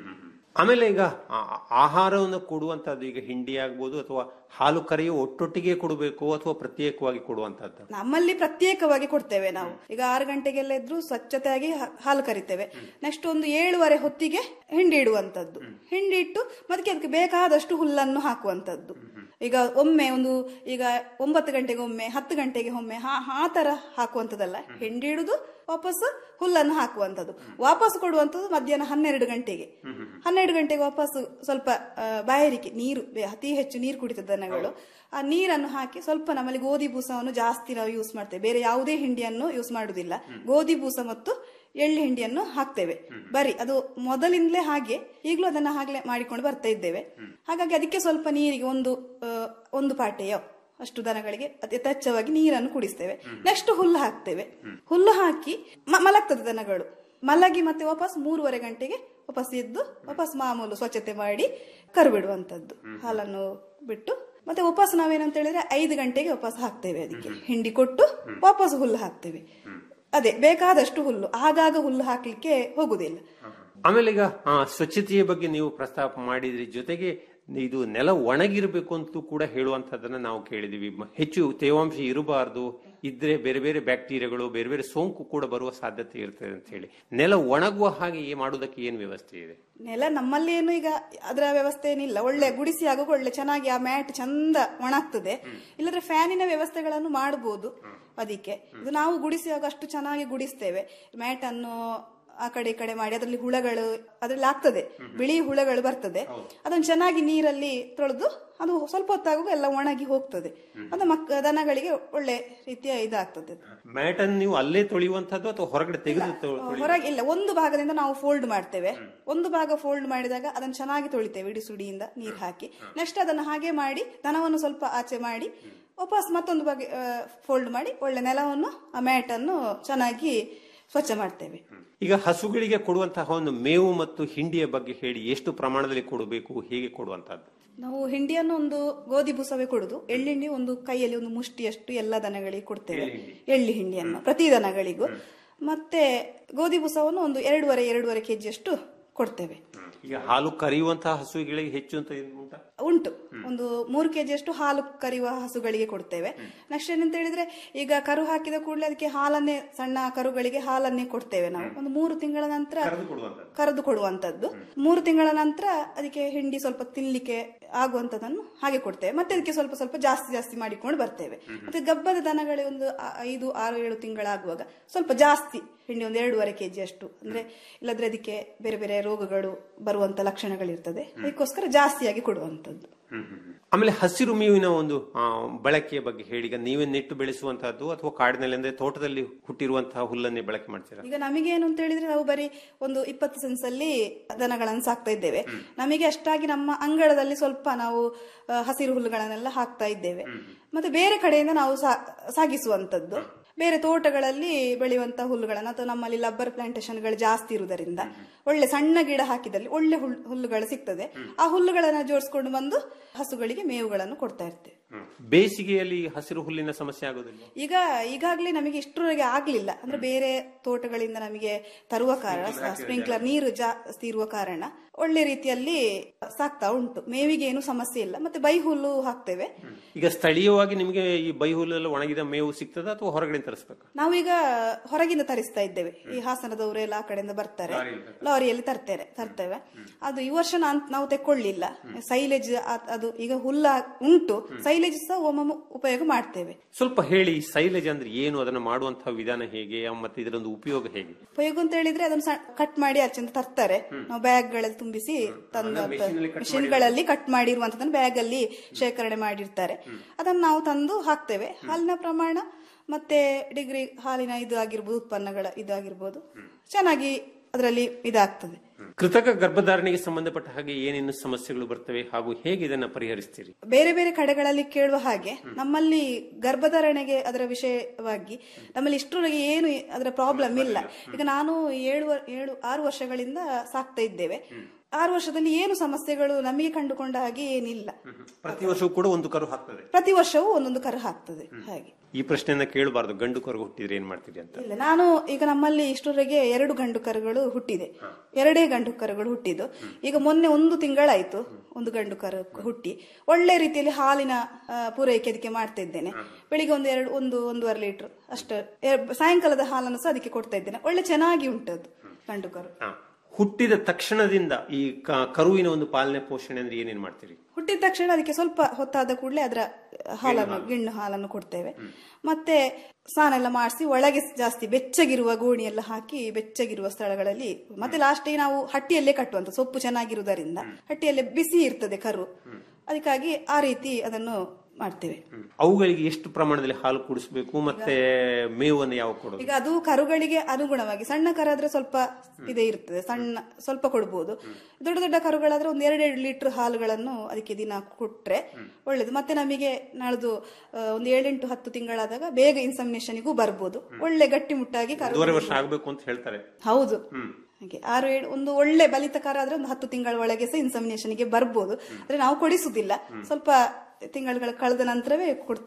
ಆಮೇಲೆ ಈಗ ಆ- ಆಹಾರವನ್ನು ಕೊಡುವಂತಹದ್ದು ಈಗ ಹಿಂಡಿ ಆಗ್ಬೋದು ಅಥವಾ ಹಾಲು ಕರೆಯು ಒಟ್ಟೊಟ್ಟಿಗೆ ಕೊಡಬೇಕು ಅಥವಾ ಪ್ರತ್ಯೇಕವಾಗಿ ಕೊಡುವಂತಹದ್ದು ನಮ್ಮಲ್ಲಿ ಪ್ರತ್ಯೇಕವಾಗಿ ಕೊಡ್ತೇವೆ ನಾವು ಈಗ ಆರು ಗಂಟೆಗೆಲ್ಲ ಇದ್ರು ಸ್ವಚ್ಛತೆಯಾಗಿ ಹ- ಹಾಲು ಕರಿತೇವೆ ನೆಕ್ಸ್ಟ್ ಒಂದು ಏಳುವರೆ ಹೊತ್ತಿಗೆ ಹಿಂಡಿ ಇಡುವಂತದ್ದು ಹಿಂಡಿ ಇಟ್ಟು ಮತ್ತೆ ಅದಕ್ಕೆ ಬೇಕಾದಷ್ಟು ಹುಲ್ಲನ್ನು ಹಾಕುವಂತದ್ದು ಈಗ ಒಮ್ಮೆ ಒಂದು ಈಗ ಒಂಬತ್ತು ಗಂಟೆಗೆ ಒಮ್ಮೆ ಹತ್ತು ಗಂಟೆಗೆ ಒಮ್ಮೆ ಹಾ ಆ ತರ ಹಾಕುವಂತದಲ್ಲ ಹಿಂಡಿ ಇಡುದು ವಾಪಸ್ ಹುಲ್ಲನ್ನು ಹಾಕುವಂತದ್ದು ವಾಪಸ್ ಕೊಡುವಂತದ್ದು ಮಧ್ಯಾಹ್ನ ಹನ್ನೆರಡು ಗಂಟೆಗೆ ಹನ್ನೆರಡು ಗಂಟೆಗೆ ವಾಪಸ್ ಸ್ವಲ್ಪ ಆ, ಬಾಯಾರಿಕೆ ನೀರು ಬೆ- ಅತಿ ಹೆಚ್ಚು ನೀರು ಕುಡಿತದ ದನಗಳು ಆ ನೀರನ್ನು ಹಾಕಿ ಸ್ವಲ್ಪ ನಮ್ಮಲ್ಲಿ ಗೋಧಿ ಬೂಸವನ್ನು ಜಾಸ್ತಿ ನಾವು ಯೂಸ್ ಮಾಡ್ತೇವೆ ಬೇರೆ ಯಾವುದೇ ಹಿಂಡಿಯನ್ನು ಯೂಸ್ ಮಾಡುದಿಲ್ಲ ಗೋಧಿ ಬೂಸ ಮತ್ತು ಎಳ್ಳು ಹಿಂಡಿಯನ್ನು ಹಾಕ್ತೇವೆ ಬರೀ ಅದು ಮೊದಲಿಂದಲೇ ಹಾಗೆ ಈಗಲೂ ಅದನ್ನ ಹಾಗೆ ಮಾಡಿಕೊಂಡು ಬರ್ತಾ ಇದ್ದೇವೆ ಹಾಗಾಗಿ ಅದಕ್ಕೆ ಸ್ವಲ್ಪ ನೀರಿಗೆ ಒಂದು ಆ, ಒಂದು ಪಾಟೆಯೋ ಅಷ್ಟು ದನಗಳಿಗೆ ಅತಿ ಯಥೇಚ್ಛವಾಗಿ ನೀರನ್ನು ಕುಡಿಸ್ತೇವೆ ನೆಕ್ಸ್ಟ್ ಹುಲ್ಲು ಹಾಕ್ತೇವೆ ಹುಲ್ಲು ಹಾಕಿ ಮ- ಮಲಗ್ತದೆ ದನಗಳು ಮಲಗಿ ಮತ್ತೆ ವಾಪಸ್ ಮೂರುವರೆ ಗಂಟೆಗೆ ವಾಪಸ್ ಎದ್ದು ವಾಪಸ್ ಮಾಮೂಲು ಸ್ವಚ್ಛತೆ ಮಾಡಿ ಕರು ಬಿಡುವಂತದ್ದು ಹಾಲನ್ನು ಬಿಟ್ಟು ಮತ್ತೆ ವಾಪಸ್ ನಾವೇನಂತ ಹೇಳಿದ್ರೆ ಐದು ಗಂಟೆಗೆ ವಾಪಸ್ ಹಾಕ್ತೇವೆ ಅದಕ್ಕೆ ಹಿಂಡಿ ಕೊಟ್ಟು ವಾಪಸ್ ಹುಲ್ಲು ಹಾಕ್ತೇವೆ ಅದೇ ಬೇಕಾದಷ್ಟು ಹುಲ್ಲು ಆಗಾಗ ಹುಲ್ಲು ಹಾಕ್ಲಿಕ್ಕೆ ಹೋಗುದಿಲ್ಲ ಆಮೇಲೆ ಈಗ ಆ, ಸ್ವಚ್ಛತೆಯ ಬಗ್ಗೆ ನೀವು ಪ್ರಸ್ತಾಪ ಮಾಡಿದ್ರಿ ಜೊತೆಗೆ ಇದು ನೆಲ ಒಣಗಿರಬೇಕು ಅಂತೂ ಕೂಡ ಹೇಳುವಂತದನ್ನ ನಾವು ಕೇಳಿದೀವಿ ಮ- ಹೆಚ್ಚು ತೇವಾಂಶ ಇರಬಾರ್ದು ಇದ್ರೆ ಬೇರೆ ಬೇರೆ ಬ್ಯಾಕ್ಟೀರಿಯಾಗಳು ಬೇರೆ ಬೇರೆ ಸೋಂಕು ಕೂಡ ಬರುವ ಸಾಧ್ಯತೆ ಇರ್ತದೆ ಅಂತ ಹೇಳಿ ನೆಲ ಒಣಗುವ ಹಾಗೆ ಏ- ಮಾಡುವುದಕ್ಕೆ ಏನ್ ವ್ಯವಸ್ಥೆ ಇದೆ ನೆಲ ನಮ್ಮಲ್ಲಿ ಏನು ಈಗ ಅದರ ವ್ಯವಸ್ಥೆ ಏನಿಲ್ಲ ಒಳ್ಳೆ ಗುಡಿಸಿ ಆಗುವಾಗ ಒಳ್ಳೆ ಚೆನ್ನಾಗಿ ಆ ಮ್ಯಾಟ್ ಚಂದ ಒಣಗ್ತದೆ ಇಲ್ಲದ್ರೆ ಫ್ಯಾನಿನ ವ್ಯವಸ್ಥೆಗಳನ್ನು ಮಾಡಬಹುದು ಅದಕ್ಕೆ ಇದು ನಾವು ಗುಡಿಸುವಾಗ ಅಷ್ಟು ಚೆನ್ನಾಗಿ ಗುಡಿಸ್ತೇವೆ ಮ್ಯಾಟ್ ಅನ್ನು ಆ ಕಡೆ ಈ ಕಡೆ ಮಾಡಿ ಅದರಲ್ಲಿ ಹುಳಗಳು ಅದ್ರಲ್ಲಿ ಆಗ್ತದೆ ಬಿಳಿ ಹುಳಗಳು ಬರ್ತದೆ ಅದನ್ನು ಚೆನ್ನಾಗಿ ನೀರಲ್ಲಿ ತೊಳೆದು ಅದು ಸ್ವಲ್ಪ ಹೊತ್ತಾಗುವಾಗ ಎಲ್ಲ ಒಣಗಿ ಹೋಗ್ತದೆ ಅದು ಮಕ್ಕ ದನಗಳಿಗೆ ಒಳ್ಳೆ ರೀತಿಯ ಇದಾಗ್ತದೆ ಮ್ಯಾಟ್ ಅನ್ನು ನೀವು ಅಲ್ಲೇ ತೊಳೆಯುವಂತದ್ದು ಅಥವಾ ಹೊರಗಡೆ ತೆಗೆದು ತೊ- ತೊಳೆಯುವ- ಹೊರಗೆ ಇಲ್ಲ ಒಂದು ಭಾಗದಿಂದ ನಾವು ಫೋಲ್ಡ್ ಮಾಡ್ತೇವೆ ಒಂದು ಭಾಗ ಫೋಲ್ಡ್ ಮಾಡಿದಾಗ ಅದನ್ನು ಚೆನ್ನಾಗಿ ತೊಳಿತೇವೆ ಇಡಿ ಸುಡಿಯಿಂದ ನೀರು ಹಾಕಿ ನೆಕ್ಸ್ಟ್ ಅದನ್ನು ಹಾಗೆ ಮಾಡಿ ದನವನ್ನು ಸ್ವಲ್ಪ ಆಚೆ ಮಾಡಿ ವಾಪಸ್ ಮತ್ತೊಂದು ಬಗೆ ಫೋಲ್ಡ್ ಮಾಡಿ ಒಳ್ಳೆ ನೆಲವನ್ನು ಆ ಮ್ಯಾಟ್ ಅನ್ನು ಚೆನ್ನಾಗಿ ಸ್ವಚ್ಛ ಮಾಡ್ತೇವೆ ಈಗ ಹಸುಗಳಿಗೆ ಕೊಡುವಂತಹ ಒಂದು ಮೇವು ಮತ್ತು ಹಿಂಡಿಯ ಬಗ್ಗೆ ಹೇಳಿ ಎಷ್ಟು ಪ್ರಮಾಣದಲ್ಲಿ ಕೊಡಬೇಕು ಹೇಗೆ ಕೊಡುವಂತದ್ದು ನಾವು ಹಿಂಡಿಯನ್ನು ಒಂದು ಗೋಧಿ ಬುಸವೇ ಕೊಡುದು ಎಳ್ಳಿಂಡಿ ಒಂದು ಕೈಯಲ್ಲಿ ಒಂದು ಮುಷ್ಟಿಯಷ್ಟು ಎಲ್ಲ ದನಗಳಿಗೆ ಕೊಡ್ತೇವೆ ಎಳ್ಳಿ ಹಿಂಡಿಯನ್ನು ಪ್ರತಿ ದನಗಳಿಗೂ ಮತ್ತೆ ಗೋಧಿ ಬುಸವನ್ನು ಒಂದು ಎರಡೂವರೆ ಎರಡೂವರೆ ಕೆಜಿಯಷ್ಟು ಕೊಡ್ತೇವೆ ಈಗ ಹಾಲು ಕರೆಯುವಂತಹ ಹಸುಗಳಿಗೆ ಹೆಚ್ಚು ಅಂತ ಏನು ಉಂಟಾ ಉಂಟು ಒಂದು ಮೂರು ಕೆಜಿಯಷ್ಟು ಹಾಲು ಕರೆಯುವ ಹಸುಗಳಿಗೆ ಕೊಡ್ತೇವೆ ನೆಕ್ಸ್ಟ್ ಏನಂತ ಹೇಳಿದ್ರೆ ಈಗ ಕರು ಹಾಕಿದ ಕೂಡಲೇ ಅದಕ್ಕೆ ಹಾಲನ್ನೇ ಸಣ್ಣ ಕರುಗಳಿಗೆ ಹಾಲನ್ನೇ ಕೊಡ್ತೇವೆ ನಾವು ಒಂದು ಮೂರು ತಿಂಗಳ ನಂತರ ಕರೆದು ಕೊಡುವಂತದ್ದು ಮೂರು ತಿಂಗಳ ನಂತರ ಅದಕ್ಕೆ ಹಿಂಡಿ ಸ್ವಲ್ಪ ತಿನ್ಲಿಕ್ಕೆ ಆಗುವಂತದನ್ನು ಹಾಗೆ ಕೊಡ್ತೇವೆ ಮತ್ತೆ ಅದಕ್ಕೆ ಸ್ವಲ್ಪ ಸ್ವಲ್ಪ ಜಾಸ್ತಿ ಜಾಸ್ತಿ ಮಾಡಿಕೊಂಡು ಬರ್ತೇವೆ ಮತ್ತೆ ಗಬ್ಬದ ದನಗಳಿಗೆ ಒಂದು ಆ- ಐದು ಆರು ಏಳು ತಿಂಗಳಾಗುವಾಗ ಸ್ವಲ್ಪ ಜಾಸ್ತಿ ಹಿಂಡಿ ಒಂದು ಎರಡೂವರೆ ಕೆಜಿ ಅಷ್ಟು ಅಂದ್ರೆ ಇಲ್ಲದ್ರೆ ಅದಕ್ಕೆ ಬೇರೆ ಬೇರೆ ರೋಗಗಳು ಬರುವಂತ ಲಕ್ಷಣಗಳಿರ್ತದೆ ಅದಕ್ಕೋಸ್ಕರ ಜಾಸ್ತಿಯಾಗಿ ಕೊಡುವಂತದ್ದು ಆಮೇಲೆ ಹಸಿರು ಮೇವಿನ ಒಂದು ಆ, ಬಳಕೆಯ ಬಗ್ಗೆ ಹೇಳಿ ಈಗ ನೀವೇ ನೆಟ್ಟು ಬೆಳೆಸುವಂತಹದ್ದು ಅಥವಾ ಕಾಡಿನಲ್ಲಿ ಅಂದ್ರೆ ತೋಟದಲ್ಲಿ ಹುಟ್ಟಿರುವಂತಹ ಹುಲ್ಲನ್ನೇ ಬಳಕೆ ಮಾಡ್ತೀರಾ ಈಗ ನಮಗೆ ಏನು ಅಂತ ಹೇಳಿದ್ರೆ ನಾವು ಬರೀ ಒಂದು ಇಪ್ಪತ್ತು ಸೆನ್ಸ್ ಅಲ್ಲಿ ದನಗಳನ್ನು ಸಾಕ್ತಾ ಇದ್ದೇವೆ ನಮಗೆ ಅಷ್ಟಾಗಿ ನಮ್ಮ ಅಂಗಳದಲ್ಲಿ ಸ್ವಲ್ಪ ನಾವು ಆ, ಹಸಿರು ಹುಲ್ಲುಗಳನ್ನೆಲ್ಲ ಹಾಕ್ತಾ ಇದ್ದೇವೆ ಮತ್ತೆ ಬೇರೆ ಕಡೆಯಿಂದ ನಾವು ಸಾ- ಸಾಗಿಸುವಂತದ್ದು ಬೇರೆ ತೋಟಗಳಲ್ಲಿ ಬೆಳೆಯುವಂತ ಹುಲ್ಲುಗಳನ್ನು ಅಥವಾ ನಮ್ಮಲ್ಲಿ ಲಬ್ಬರ್ ಪ್ಲಾಂಟೇಶನ್ಗಳು ಜಾಸ್ತಿ ಇರುವುದರಿಂದ ಒಳ್ಳೆ ಸಣ್ಣ ಗಿಡ ಹಾಕಿದಲ್ಲಿ ಒಳ್ಳೆ ಹುಲ್- ಹುಲ್ಲುಗಳು ಸಿಗ್ತದೆ ಆ ಹುಲ್ಲುಗಳನ್ನ ಜೋಡಿಸ್ಕೊಂಡು ಬಂದು ಹಸುಗಳಿಗೆ ಮೇವುಗಳನ್ನು ಕೊಡ್ತಾ ಇರ್ತೇವೆ ಬೇಸಿಗೆಯಲ್ಲಿ ಹಸಿರು ಹುಲ್ಲಿನ ಸಮಸ್ಯೆ ಆಗೋದಿಲ್ಲ ಈಗ ಈಗಾಗಲೇ ನಮಗೆ ಇಷ್ಟರವರೆಗೆ ಆಗ್ಲಿಲ್ಲ ಅಂದ್ರೆ ಬೇರೆ ತೋಟಗಳಿಂದ ನಮಗೆ ತರುವ ಕಾರಣ ಸ್ಪ್ರಿಂಕ್ಲರ್ ನೀರು ಜಾಸ್ತಿ ಇರುವ ಕಾರಣ ಒಳ್ಳೆ ರೀತಿಯಲ್ಲಿ ಸಾಕ್ತಾ ಉಂಟು ಮೇವಿಗೆ ಏನು ಸಮಸ್ಯೆ ಇಲ್ಲ ಮತ್ತೆ ಬೈ ಹುಲ್ಲು ಹಾಕ್ತೇವೆ ಈಗ ಸ್ಥಳೀಯವಾಗಿ ನಿಮಗೆ ಈ ಬೈ ಹುಲ್ಲೆಲ್ಲ ಒಣಗಿದ ಮೇವು ಸಿಗ್ತದ ಅಥವಾ ಹೊರಗಡೆ ತರಿಸ್ಬೇಕು ನಾವೀಗ ಹೊರಗಿಂದ ತರಿಸ್ತಾ ಇದ್ದೇವೆ ಈ ಹಾಸನದವರು ಎಲ್ಲ ಆ ಕಡೆಯಿಂದ ಬರ್ತಾರೆ ಲಾರಿಯಲ್ಲಿ ತರ್ತೇವೆ ತರ್ತೇವೆ ಅದು ಈ ವರ್ಷ ನಾನ್ ನಾವು ತೆಕ್ಕೊಳ್ಳಿಲ್ಲ ಸೈಲೇಜ್ ಅದು ಈಗ ಹುಲ್ಲ ಉಂಟು ಸೈಲೇಜ್ ಸಹ ಒಮ್ಮೊಮ್ಮೆ ಉಪಯೋಗ ಮಾಡ್ತೇವೆ ಸ್ವಲ್ಪ ಹೇಳಿ ಸೈಲೇಜ್ ಅಂದ್ರೆ ಏನು ಅದನ್ನ ಮಾಡುವಂತಹ ವಿಧಾನ ಹೇಗೆ ಮತ್ತೆ ಇದರೊಂದು ಉಪಯೋಗ ಹೇಗೆ ಉಪಯೋಗ ಅಂತ ಹೇಳಿದ್ರೆ ಅದನ್ನ ಕಟ್ ಮಾಡಿ ಆಚೆಂದ ತರ್ತಾರೆ ನಾವು ಬ್ಯಾಗ್ ಗಳಲ್ಲಿ ತುಂಬಿಸಿ ತಂದು ಮಿಷಿನ್ ಗಳಲ್ಲಿ ಕಟ್ ಮಾಡಿರುವಂತದನ್ನ ಬ್ಯಾಗ್ ಅಲ್ಲಿ ಶೇಖರಣೆ ಮಾಡಿರ್ತಾರೆ ಅದನ್ನ ನಾವು ತಂದು ಹಾಕ್ತೇವೆ ಹಾಲಿನ ಪ್ರಮಾಣ ಮತ್ತೆ ಡಿಗ್ರಿ ಹಾಲಿನ ಇದು ಆಗಿರ್ಬೋದು ಉತ್ಪನ್ನಗಳ ಇದಾಗಿರ್ಬೋದು ಚೆನ್ನಾಗಿ ಅದರಲ್ಲಿ ಇದಾಗ್ತದೆ ಕೃತಕ ಗರ್ಭಧಾರಣೆಗೆ ಸಂಬಂಧಪಟ್ಟ ಹಾಗೆ ಏನೇನು ಸಮಸ್ಯೆಗಳು ಬರ್ತವೆ ಹಾಗೂ ಹೇಗೆ ಇದನ್ನ ಪರಿಹರಿಸ್ತೀರಿ ಬೇರೆ ಬೇರೆ ಕಡೆಗಳಲ್ಲಿ ಕೇಳುವ ಹಾಗೆ ನಮ್ಮಲ್ಲಿ ಗರ್ಭಧಾರಣೆಗೆ ಅದರ ವಿಷಯವಾಗಿ ನಮ್ಮಲ್ಲಿ ಇಷ್ಟರವರೆಗೆ ಏನು ಅದರ ಪ್ರಾಬ್ಲಮ್ ಇಲ್ಲ ಈಗ ನಾನು ಏಳು ವರ್- ಏಳು ಆರು ವರ್ಷಗಳಿಂದ ಸಾಕ್ತಾ ಇದ್ದೇವೆ ಆರು ವರ್ಷದಲ್ಲಿ ಏನು ಸಮಸ್ಯೆಗಳು ನಮಗೆ ಕಂಡುಕೊಂಡ ಹಾಗೆ ಏನಿಲ್ಲ ಪ್ರತಿ ವರ್ಷವೂ ಕೂಡ ಒಂದು ಕರು ಹಾಕ್ತದೆ ಪ್ರತಿ ವರ್ಷವೂ ಒಂದೊಂದು ಕರು ಹಾಕ್ತದೆ ಹಾಗೆ ಈ ಪ್ರಶ್ನೆಯನ್ನ ಕೇಳಬಾರ್ದು ಗಂಡು ಕರು ಹುಟ್ಟಿದ್ರೆ ಏನ್ ಮಾಡ್ತೀರಿ ಅಂತ ಇಲ್ಲ ನಾನು ಈಗ ನಮ್ಮಲ್ಲಿ ಇಷ್ಟರವರೆಗೆ ಎರಡು ಗಂಡು ಕರುಗಳು ಹುಟ್ಟಿದೆ ಎರಡೇ ಗಂಡು ಕರುಗಳು ಹುಟ್ಟಿದ್ದು ಈಗ ಮೊನ್ನೆ ಒಂದು ತಿಂಗಳಾಯ್ತು ಒಂದು ಗಂಡು ಕರು ಹುಟ್ಟಿ ಒಳ್ಳೆ ರೀತಿಯಲ್ಲಿ ಹಾಲಿನ ಆ, ಪೂರೈಕೆ ಅದಕ್ಕೆ ಮಾಡ್ತಾ ಇದ್ದೇನೆ ಬೆಳಿಗ್ಗೆ ಒಂದು ಎರಡು ಒಂದು ಒಂದೂವರೆ ಲೀಟರ್ ಅಷ್ಟ ಎ- ಸಾಯಂಕಾಲದ ಹಾಲನ್ನು ಸಹ ಅದಕ್ಕೆ ಕೊಡ್ತಾ ಇದ್ದೇನೆ ಒಳ್ಳೆ ಚೆನ್ನಾಗಿ ಉಂಟದು ಗಂಡು ಕರು ಹಾ. ಹುಟ್ಟಿದ ತಕ್ಷಣದಿಂದ ಈ ಕ- ಕರುವಿನ ಒಂದು ಪಾಲನೆ ಪೋಷಣೆ ಅಂದ್ರೆ ಏನೇನ್ ಮಾಡ್ತೀರಿ ಹುಟ್ಟಿದ ತಕ್ಷಣ ಅದಕ್ಕೆ ಸ್ವಲ್ಪ ಹೊತ್ತಾದ ಕೂಡಲೇ ಅದರ ಹಾಲನ್ನು ಗಿಣ್ಣು ಹಾಲನ್ನು ಕೊಡ್ತೇವೆ ಮತ್ತೆ ಸ್ನಾನ ಎಲ್ಲ ಮಾಡಿಸಿ ಒಳಗೆ ಜಾಸ್ತಿ ಬೆಚ್ಚಗಿರುವ ಗೋಣಿ ಎಲ್ಲ ಹಾಕಿ ಬೆಚ್ಚಗಿರುವ ಸ್ಥಳಗಳಲ್ಲಿ ಮತ್ತೆ ಲಾಸ್ಟಿಗೆ ನಾವು ಹಟ್ಟಿಯಲ್ಲೇ ಕಟ್ಟುವಂತ ಸೊಪ್ಪು ಚೆನ್ನಾಗಿರುವುದರಿಂದ ಹಟ್ಟಿಯಲ್ಲೇ ಬಿಸಿ ಇರ್ತದೆ ಕರು ಅದಕ್ಕಾಗಿ ಆ ರೀತಿ ಅದನ್ನು ಮಾಡ್ತೇವೆ ಅವುಗಳಿಗೆ ಎಷ್ಟು ಪ್ರಮಾಣದಲ್ಲಿ ಹಾಲು ಕುಡಿಸ್ಬೇಕು ಮತ್ತೆ ಮೇವನ್ನು ಯಾವ ಕೊಡೋದು ಈಗ ಅದು ಕರುಗಳಿಗೆ ಅನುಗುಣವಾಗಿ ಸಣ್ಣ ಕರಾದ್ರೆ ಸ್ವಲ್ಪ ಇದೇ ಇರ್ತದೆ ಸಣ್ಣ ಸ್ವಲ್ಪ ಕೊಡ್ಬೋದು ದೊಡ್ಡ ದೊಡ್ಡ ಕರುಗಳಾದ್ರೆ ಒಂದು ಎರಡೆರಡು ಲೀಟರ್ ಹಾಲುಗಳನ್ನು ಅದಕ್ಕೆ ದಿನ ಕೊಟ್ರೆ ಒಳ್ಳೇದು ಮತ್ತೆ ನಮಗೆ ನಾಳ್ದು ಆ, ಒಂದು ಏಳೆಂಟು ಹತ್ತು ತಿಂಗಳಾದಾಗ ಬೇಗ ಇನ್ಸಮಿನೇಷನ್ಗೂ ಬರ್ಬೋದು ಒಳ್ಳೆ ಗಟ್ಟಿಮುಟ್ಟಾಗಿ ಕರು ಒಂದೂವರೆ ವರ್ಷ ಆಗ್ಬೇಕು ಅಂತ ಹೇಳ್ತಾರೆ ಹೌದು ಹ್ಮ್ ಹಾಗೆ ಆರು ಏಳು ಒಂದು ಒಳ್ಳೆ ಬಲಿತ ಕರ ಆದ್ರೆ ಒಂದು ಹತ್ತು ತಿಂಗಳ ಒಳಗೆ ಸಹ ಇನ್ಸಮಿನೇಷನ್ಗೆ ಬರ್ಬೋದು ಆದ್ರೆ ನಾವು ಕೊಡಿಸುದಿಲ್ಲ ಸ್ವಲ್ಪ ತಿಂಗಳುಗಳ ಕಳೆದ ನಂತರವೇ ಕೊಡ್ತೇವೆ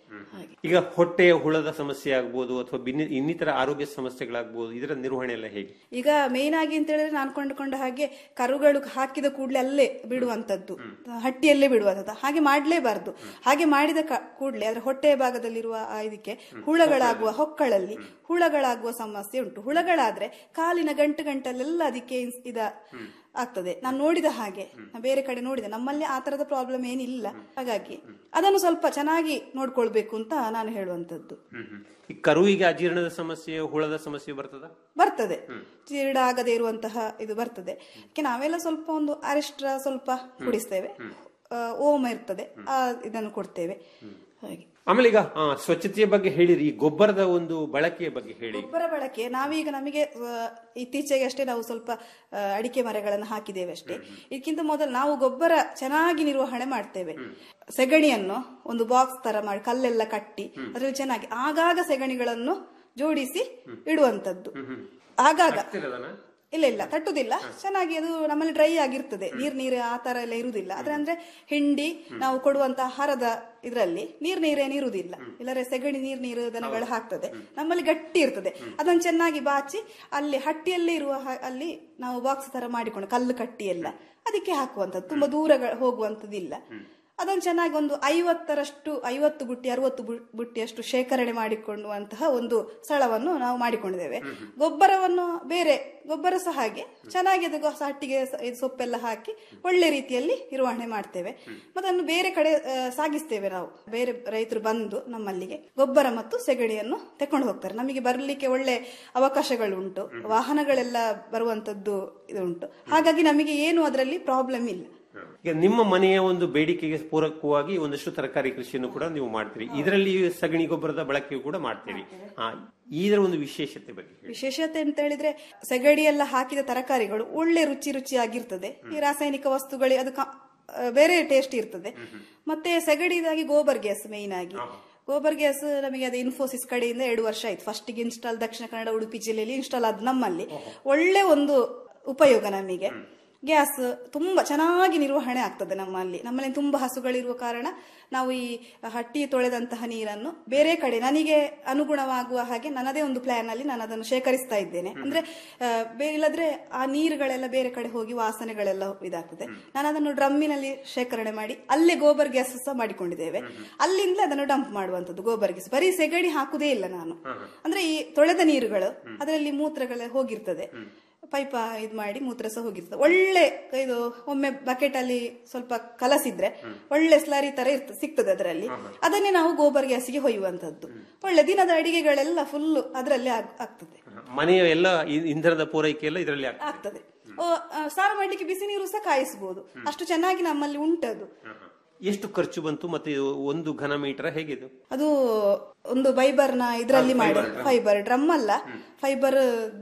ಈಗ ಹೊಟ್ಟೆಯ ಹುಳದ ಸಮಸ್ಯೆ ಆಗ್ಬೋದು ಅಥವಾ ಬಿನ್ನಿ- ಇನ್ನಿತರ ಆರೋಗ್ಯ ಸಮಸ್ಯೆಗಳಾಗ್ಬೋದು ಇದರ ನಿರ್ವಹಣೆ ಎಲ್ಲ ಹೇಗೆ ಈಗ ಮೇನ್ ಆಗಿ ಅಂತ ಹೇಳಿದ್ರೆ ನಾನು ಕೊಂಡುಕೊಂಡ ಹಾಗೆ ಕರುಗಳು ಹಾಕಿದ ಕೂಡಲೇ ಅಲ್ಲೇ ಬಿಡುವಂತದ್ದು ಹಟ್ಟಿಯಲ್ಲೇ ಬಿಡುವಂತದ್ದು ಹಾಗೆ ಮಾಡ್ಲೇಬಾರ್ದು ಹಾಗೆ ಮಾಡಿದ ಕೂಡಲೇ ಅದರ ಹೊಟ್ಟೆಯ ಭಾಗದಲ್ಲಿರುವ ಆ ಇದಕ್ಕೆ ಹುಳಗಳಾಗುವ ಹೊಕ್ಕಳಲ್ಲಿ ಹುಳಗಳಾಗುವ ಸಮಸ್ಯೆ ಉಂಟು ಹುಳಗಳಾದ್ರೆ ಕಾಲಿನ ಗಂಟು ಗಂಟಲೆಲ್ಲ ಅದಕ್ಕೆ ಇನ್ಸ್- ಇದ ಆಗ್ತದೆ ನಾನು ನೋಡಿದ ಹಾಗೆ ನಾನು ಬೇರೆ ಕಡೆ ನೋಡಿದೆ ನಮ್ಮಲ್ಲಿ ಆ ತರದ ಪ್ರಾಬ್ಲಮ್ ಏನಿಲ್ಲ ಹಾಗಾಗಿ ಅದನ್ನು ಸ್ವಲ್ಪ ಚೆನ್ನಾಗಿ ನೋಡ್ಕೊಳ್ಬೇಕು ಅಂತ ನಾನು ಹೇಳುವಂತದ್ದು ಈ ಕರುವಿಗೆ ಅಜೀರ್ಣದ ಸಮಸ್ಯೆ ಹುಳದ ಸಮಸ್ಯೆ ಬರ್ತದ ಬರ್ತದೆ ಜೀರ್ಣ ಆಗದೆ ಇರುವಂತಹ ಇದು ಬರ್ತದೆ ಅದಕ್ಕೆ ನಾವೆಲ್ಲ ಸ್ವಲ್ಪ ಒಂದು ಅರಿಷ್ಟ್ರ ಸ್ವಲ್ಪ ಕುಡಿಸ್ತೇವೆ ಆ, ಓಮ ಇರ್ತದೆ ಆ ಇದನ್ನು ಕೊಡ್ತೇವೆ ಹಾಗೆ ಆಮೇಲೆ ಈಗ ಆ, ಸ್ವಚ್ಛತೆಯ ಬಗ್ಗೆ ಹೇಳಿರಿ ಈ ಗೊಬ್ಬರದ ಒಂದು ಬಳಕೆಯ ಬಗ್ಗೆ ಹೇಳಿ ಗೊಬ್ಬರ ಬಳಕೆ ನಾವೀಗ ನಮಗೆ ಆ, ಇತ್ತೀಚೆಗೆ ಅಷ್ಟೇ ನಾವು ಸ್ವಲ್ಪ ಆ, ಅಡಿಕೆ ಮರಗಳನ್ನು ಹಾಕಿದ್ದೇವೆ ಅಷ್ಟೇ ಇದಕ್ಕಿಂತ ಮೊದಲು ನಾವು ಗೊಬ್ಬರ ಚೆನ್ನಾಗಿ ನಿರ್ವಹಣೆ ಮಾಡ್ತೇವೆ ಸೆಗಣಿಯನ್ನು ಒಂದು ಬಾಕ್ಸ್ ತರ ಮಾಡಿ ಕಲ್ಲೆಲ್ಲ ಕಟ್ಟಿ ಅದರಲ್ಲಿ ಚೆನ್ನಾಗಿ ಆಗಾಗ ಸೆಗಣಿಗಳನ್ನು ಜೋಡಿಸಿ ಇಡುವಂತದ್ದು ಆಗಾಗ ಇಲ್ಲ ಇಲ್ಲ ತಟ್ಟುದಿಲ್ಲ ಚೆನ್ನಾಗಿ ಅದು ನಮ್ಮಲ್ಲಿ ಡ್ರೈ ಆಗಿರ್ತದೆ ನೀರ್ ನೀರು ಆ ತರ ಎಲ್ಲ ಇರುವುದಿಲ್ಲ ಆದ್ರೆ ಅಂದ್ರೆ ಹಿಂಡಿ ನಾವು ಕೊಡುವಂತ ಆಹಾರದ ಇದರಲ್ಲಿ ನೀರ್ ನೀರೇನು ಇರುವುದಿಲ್ಲ ಇಲ್ಲರೆ ಸೆಗಣಿ ನೀರ್ ನೀರು ದನಗಳು ಹಾಕ್ತದೆ ನಮ್ಮಲ್ಲಿ ಗಟ್ಟಿ ಇರ್ತದೆ ಅದನ್ನು ಚೆನ್ನಾಗಿ ಬಾಚಿ ಅಲ್ಲಿ ಹಟ್ಟಿಯಲ್ಲೇ ಇರುವ ಹ- ಅಲ್ಲಿ ನಾವು ಬಾಕ್ಸ್ ತರ ಮಾಡಿಕೊಂಡು ಕಲ್ಲು ಕಟ್ಟಿ ಎಲ್ಲ ಅದಕ್ಕೆ ಹಾಕುವಂಥದ್ದು ತುಂಬಾ ದೂರ ಹೋಗುವಂಥದ್ದಿಲ್ಲ ಅದನ್ನು ಚೆನ್ನಾಗಿ ಒಂದು ಐವತ್ತರಷ್ಟು ಐವತ್ತು ಬುಟ್ಟಿ ಅರವತ್ತು ಬು- ಬುಟ್ಟಿಯಷ್ಟು ಶೇಖರಣೆ ಮಾಡಿಕೊಳ್ಳುವಂತಹ ಒಂದು ಸ್ಥಳವನ್ನು ನಾವು ಮಾಡಿಕೊಂಡಿದ್ದೇವೆ ಗೊಬ್ಬರವನ್ನು ಬೇರೆ ಗೊಬ್ಬರ ಸಹ ಹಾಗೆ ಚೆನ್ನಾಗಿ ಅದು ಗೊಸ- ಹಟ್ಟಿಗೆ ಸ- ಇದು ಸೊಪ್ಪೆಲ್ಲ ಹಾಕಿ ಒಳ್ಳೆ ರೀತಿಯಲ್ಲಿ ನಿರ್ವಹಣೆ ಮಾಡ್ತೇವೆ ಮತ್ತೆ ಅದನ್ನು ಬೇರೆ ಕಡೆ ಆ, ಸಾಗಿಸ್ತೇವೆ ನಾವು ಬೇರೆ ರೈತರು ಬಂದು ನಮ್ಮಲ್ಲಿಗೆ ಗೊಬ್ಬರ ಮತ್ತು ಸೆಗಣಿಯನ್ನು ತೆಕೊಂಡು ಹೋಗ್ತಾರೆ ನಮಗೆ ಬರಲಿಕ್ಕೆ ಒಳ್ಳೆ ಅವಕಾಶಗಳುಂಟು ವಾಹನಗಳೆಲ್ಲ ಬರುವಂತದ್ದು ಇದು ಉಂಟು ಹಾಗಾಗಿ ನಮಗೆ ಏನು ಅದರಲ್ಲಿ ಪ್ರಾಬ್ಲಮ್ ಇಲ್ಲ ಈಗ ನಿಮ್ಮ ಮನೆಯ ಒಂದು ಬೇಡಿಕೆಗೆ ಪೂರಕವಾಗಿ ಒಂದಷ್ಟು ತರಕಾರಿ ಕೃಷಿಯನ್ನು ಕೂಡ ನೀವು ಮಾಡ್ತೀರಿ ಇದರಲ್ಲಿ ಸಗಣಿ ಗೊಬ್ಬರದ ಬಳಕೆಯು ಕೂಡ ಮಾಡ್ತೀರಿ ಆ, ಇದರ ಒಂದು ವಿಶೇಷತೆ ಬಗ್ಗೆ ಹೇಳಿ. ವಿಶೇಷತೆ ಅಂತ ಹೇಳಿದ್ರೆ ಸೆಗಡಿ ಎಲ್ಲ ಹಾಕಿದ ತರಕಾರಿಗಳು ಒಳ್ಳೆ ರುಚಿ ರುಚಿಯಾಗಿರ್ತದೆ ಈ ರಾಸಾಯನಿಕ ವಸ್ತುಗಳು ಅದು ಕ- ಆ, ಬೇರೆ ಟೇಸ್ಟ್ ಇರ್ತದೆ ಮತ್ತೆ ಸೆಗಡಿದಾಗಿ ಗೋಬರ್ ಗ್ಯಾಸ್ ಮೇಯ್ನ್ ಆಗಿ ಗೋಬರ್ ಗ್ಯಾಸ್ ನಮಗೆ ಅದು ಇನ್ಫೋಸಿಸ್ ಕಡೆಯಿಂದ ಎರಡು ವರ್ಷ ಆಯ್ತು ಫಸ್ಟಿಗೆ ಇನ್ಸ್ಟಾಲ್ ದಕ್ಷಿಣ ಕನ್ನಡ ಉಡುಪಿ ಜಿಲ್ಲೆಯಲ್ಲಿ ಇನ್ಸ್ಟಾಲ್ ಆದ ನಮ್ಮಲ್ಲಿ ಒಳ್ಳೆ ಒಂದು ಉಪಯೋಗ ನಮಗೆ ಗ್ಯಾಸ್ ತುಂಬಾ ಚೆನ್ನಾಗಿ ನಿರ್ವಹಣೆ ಆಗ್ತದೆ ನಮ್ಮಲ್ಲಿ ನಮ್ಮಲ್ಲಿ ತುಂಬಾ ಹಸುಗಳಿರುವ ಕಾರಣ ನಾವು ಈ ಹಟ್ಟಿ ತೊಳೆದಂತಹ ನೀರನ್ನು ಬೇರೆ ಕಡೆ ನನಗೆ ಅನುಗುಣವಾಗುವ ಹಾಗೆ ನನ್ನದೇ ಒಂದು ಪ್ಲಾನ್ ಅಲ್ಲಿ ನಾನು ಅದನ್ನು ಶೇಖರಿಸ್ತಾ ಇದ್ದೇನೆ ಅಂದ್ರೆ ಆ, ಬೇರೆ ಇಲ್ಲದ್ರೆ ಆ ನೀರುಗಳೆಲ್ಲ ಬೇರೆ ಕಡೆ ಹೋಗಿ ವಾಸನೆಗಳೆಲ್ಲ ಇದಾಗ್ತದೆ ನಾನು ಅದನ್ನು ಡ್ರಮ್ಮಿನಲ್ಲಿ ಶೇಖರಣೆ ಮಾಡಿ ಅಲ್ಲೇ ಗೋಬರ್ ಗ್ಯಾಸ್ ಸಹ ಮಾಡಿಕೊಂಡಿದ್ದೇವೆ ಅಲ್ಲಿಂದ ಅದನ್ನು ಡಂಪ್ ಮಾಡುವಂತದ್ದು ಗೋಬರ್ ಗ್ಯಾಸ್ ಬರೀ ಸೆಗಣಿ ಹಾಕುದೇ ಇಲ್ಲ ನಾನು ಅಂದ್ರೆ ಈ ತೊಳೆದ ನೀರುಗಳು ಅದರಲ್ಲಿ ಮೂತ್ರಗಳೆಲ್ಲ ಹೋಗಿರ್ತದೆ ಪೈಪ ಇದ್ ಮಾಡಿ ಮೂತ್ರ ಸಹ ಹೋಗಿರ್ತದೆ ಒಳ್ಳೆ ಇದು ಒಮ್ಮೆ ಬಕೆಟ್ ಅಲ್ಲಿ ಸ್ವಲ್ಪ ಕಲಸಿದ್ರೆ ಒಳ್ಳೆ ಸ್ಲರಿ ತರ ಇರ್ತದೆ ಸಿಗ್ತದೆ ಅದರಲ್ಲಿ ಅದನ್ನೇ ನಾವು ಗೋಬರ್ ಗ್ಯಾಸಿಗೆ ಹೊಯ್ಯುವಂತದ್ದು ಒಳ್ಳೆ ದಿನದ ಅಡಿಗೆಗಳೆಲ್ಲ ಫುಲ್ ಅದರಲ್ಲಿ ಆಗ್ತದೆ ಮನೆಯ ಎಲ್ಲ ಇ- ಇಂಧನದ ಪೂರೈಕೆ ಎಲ್ಲ ಇದರಲ್ಲಿ ಆಗ್ತದೆ ಆಗ್ತದೆ ಓ, ಆ, ಸಾರು ಮಾಡ್ಲಿಕ್ಕೆ ಬಿಸಿ ನೀರು ಸಹ ಕಾಯಿಸಬಹುದು ಅಷ್ಟು ಚೆನ್ನಾಗಿ ನಮ್ಮಲ್ಲಿ ಉಂಟದು ಎಷ್ಟು ಖರ್ಚು ಬಂತು ಮತ್ತೆ ಇದು ಒಂದು ಘನ ಮೀಟರ್ ಹೇಗಿದು ಅದು ಒಂದು ಫೈಬರ್ನ ಇದರಲ್ಲಿ ಅದು ಮಾಡಿ fiber drum. ಫೈಬರ್ ಡ್ರಮ್ ಅಲ್ಲ ಫೈಬರ್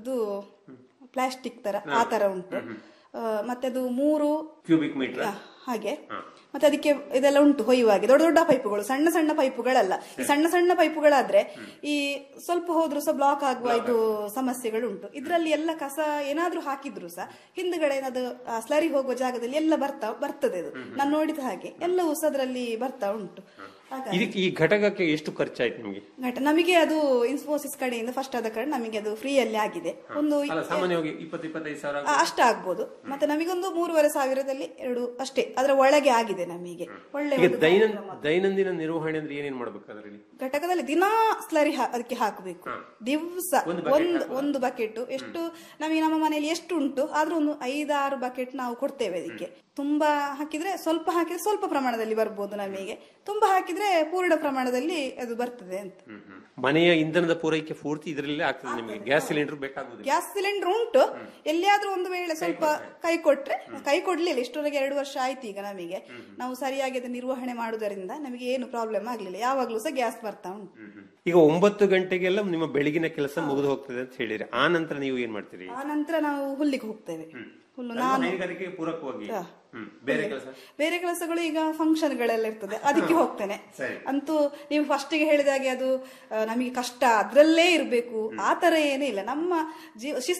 ಪ್ಲಾಸ್ಟಿಕ್ ತರ ಆ ತರ ಉಂಟು ಆ, ಮತ್ತೆ ಅದು ಮೂರು ಕ್ಯೂಬಿಕ್ ಮೀಟರ್ ಆ, ಹಾಗೆ ಮತ್ತೆ ಅದಕ್ಕೆ ಇದೆಲ್ಲ ಉಂಟು ಹೊಯ್ಯುವಾಗೆ ದೊಡ್ಡ ದೊಡ್ಡ ಪೈಪುಗಳು ಸಣ್ಣ ಸಣ್ಣ ಪೈಪುಗಳಲ್ಲ ಈ ಸಣ್ಣ ಸಣ್ಣ ಪೈಪುಗಳಾದ್ರೆ ಈ ಸ್ವಲ್ಪ ಹೋದ್ರು ಸಹ ಬ್ಲಾಕ್ ಆಗುವ ಇದು ಸಮಸ್ಯೆಗಳು ಉಂಟು ಇದರಲ್ಲಿ ಎಲ್ಲ ಕಸ ಏನಾದ್ರೂ ಹಾಕಿದ್ರು ಸಹ ಹಿಂದ್ಗಡೆ ಅದು ಸ್ಲರಿ ಹೋಗುವ ಜಾಗದಲ್ಲಿ ಎಲ್ಲ ಬರ್ತಾ ಬರ್ತದೆ ಅದು ನಾನು ನೋಡಿದ ಹಾಗೆ ಎಲ್ಲವೂ ಸಹ ಅದರಲ್ಲಿ ಬರ್ತಾ ಉಂಟು ಹಾಗಾಗಿ ಇದಕ್ಕೆ ಈ ಘಟಕಕ್ಕೆ ಎಷ್ಟು ಖರ್ಚಾಯ್ತು ನಿಮಗೆ ಘಟ ನಮಗೆ ಅದು ಇನ್ಫೋಸಿಸ್ ಕಡೆಯಿಂದ ಫಸ್ಟ್ ಆದ ಕಡೆ ನಮಗೆ ಅದು ಫ್ರೀಯಲ್ಲಿ ಆಗಿದೆ ಒಂದು ಅಲ್ಲ ಸಾಮಾನ್ಯವಾಗಿ ಇಪ್ಪತ್ತು ಇಪ್ಪತ್ತೈದು ಸಾವಿರ ಆ, ಅಷ್ಟಾಗ್ಬೋದು ಮತ್ತೆ ನಮಗೊಂದು ಮೂರುವರೆ ಸಾವಿರದಲ್ಲಿ ಎರಡು ಅಷ್ಟೇ ಅದರ ಒಳಗೆ ಆಗಿದೆ ನಮಗೆ ಒಳ್ಳೆ ಈಗ ಒಂದು ದೈನಂದಿನ ದೈನಂದಿನ ನಿರ್ವಹಣೆ ಅಂದ್ರೆ ಏನೇನ್ ಮಾಡ್ಬೇಕು ಅದರಲ್ಲಿ ಘಟಕದಲ್ಲಿ ದಿನಾ ಸ್ಲರಿ ಹಾ- ಅದಕ್ಕೆ ಹಾಕಬೇಕು ದಿವಸ ಒಂದು bucket ಒಂದು ಹಾಕುದಾ? ಒಂದು ಬಕೆಟ್ ಎಷ್ಟು ನಮಗೆ ನಮ್ಮ ಮನೆಯಲ್ಲಿ ಎಷ್ಟು ಉಂಟು ಆದ್ರೂ ಒಂದು ಐದಾರು ಬಕೆಟ್ ನಾವು ಕೊಡ್ತೇವೆ ಅದಕ್ಕೆ ತುಂಬಾ ಹಾಕಿದ್ರೆ ಸ್ವಲ್ಪ ಹಾಕಿದ್ರೆ ಸ್ವಲ್ಪ ಪ್ರಮಾಣದಲ್ಲಿ ಬರ್ಬೋದು ನಮಗೆ ತುಂಬಾ ಹಾಕಿದ್ರೆ ಪೂರ್ಣ ಪ್ರಮಾಣದಲ್ಲಿ ಅದು ಬರ್ತದೆ ಅಂತ ಮನೆಯ ಇಂಧನದ ಪೂರೈಕೆ ಪೂರ್ತಿ ಇದರಲ್ಲಿ ಆಗ್ತದೆ ನಿಮಗೆ ಗ್ಯಾಸ್ ಸಿಲಿಂಡರ್ ಬೇಕಾಗುದಿಲ್ಲ ಗ್ಯಾಸ್ ಸಿಲಿಂಡರ್ ಉಂಟು ಎಲ್ಲಿಯಾದ್ರೂ ಒಂದು ವೇಳೆ ಸ್ವಲ್ಪ ಕೈ ಕೊಟ್ರೆ ಕೈ ಕೊಡ್ಲಿಲ್ಲ ಇಷ್ಟವರೆಗೆ ಎರಡು ವರ್ಷ ಆಯ್ತು ಈಗ ನಮಗೆ ನಾವು ಸರಿಯಾಗಿ ಅದನ್ನ ನಿರ್ವಹಣೆ ಮಾಡುವುದರಿಂದ ನಮಗೆ ಏನು ಪ್ರಾಬ್ಲಮ್ ಆಗ್ಲಿಲ್ಲ ಯಾವಾಗ್ಲೂ ಸಹ ಗ್ಯಾಸ್ ಬರ್ತಾ ಉಂಟು ಈಗ ಒಂಬತ್ತು ಗಂಟೆಗೆಲ್ಲ ನಿಮ್ಮ ಬೆಳಗಿನ ಕೆಲಸ ಮುಗಿದು ಹೋಗ್ತದೆ ಅಂತ ಹೇಳಿರಿ ಆ ನಂತರ ನೀವು ಏನ್ ಮಾಡ್ತೀರಿ ಆ ನಂತರ ನಾವು ಹುಲ್ಲಿಗೆ ಹೋಗ್ತೇವೆ ಹುಲ್ಲು ಅದು ನಾನು ಹೈನುಗಾರಿಕೆಗೆ ಪೂರಕವಾಗಿ ಹಾ. ಹ್ಮ್. ಬೇರೆ ಕೆಲಸ ಬೇರೆ ಕೆಲಸಗಳು ಈಗ ಫಂಕ್ಷನ್ ಗಳೆಲ್ಲ ಇರ್ತದೆ ಅದಕ್ಕೆ ಹೋಗ್ತೇನೆ ಸರಿ. ಅಂತೂ ನೀವು ಫಸ್ಟಿಗೆ ಹೇಳಿದಾಗೆ ಅದು ಆ, ನಮಗೆ ಕಷ್ಟ ಅದ್ರಲ್ಲೇ ಇರಬೇಕು ಆ ತರ ಏನೂ ಇಲ್ಲ ನಮ್ಮ ಜೀವ ಶಿಸ್ತು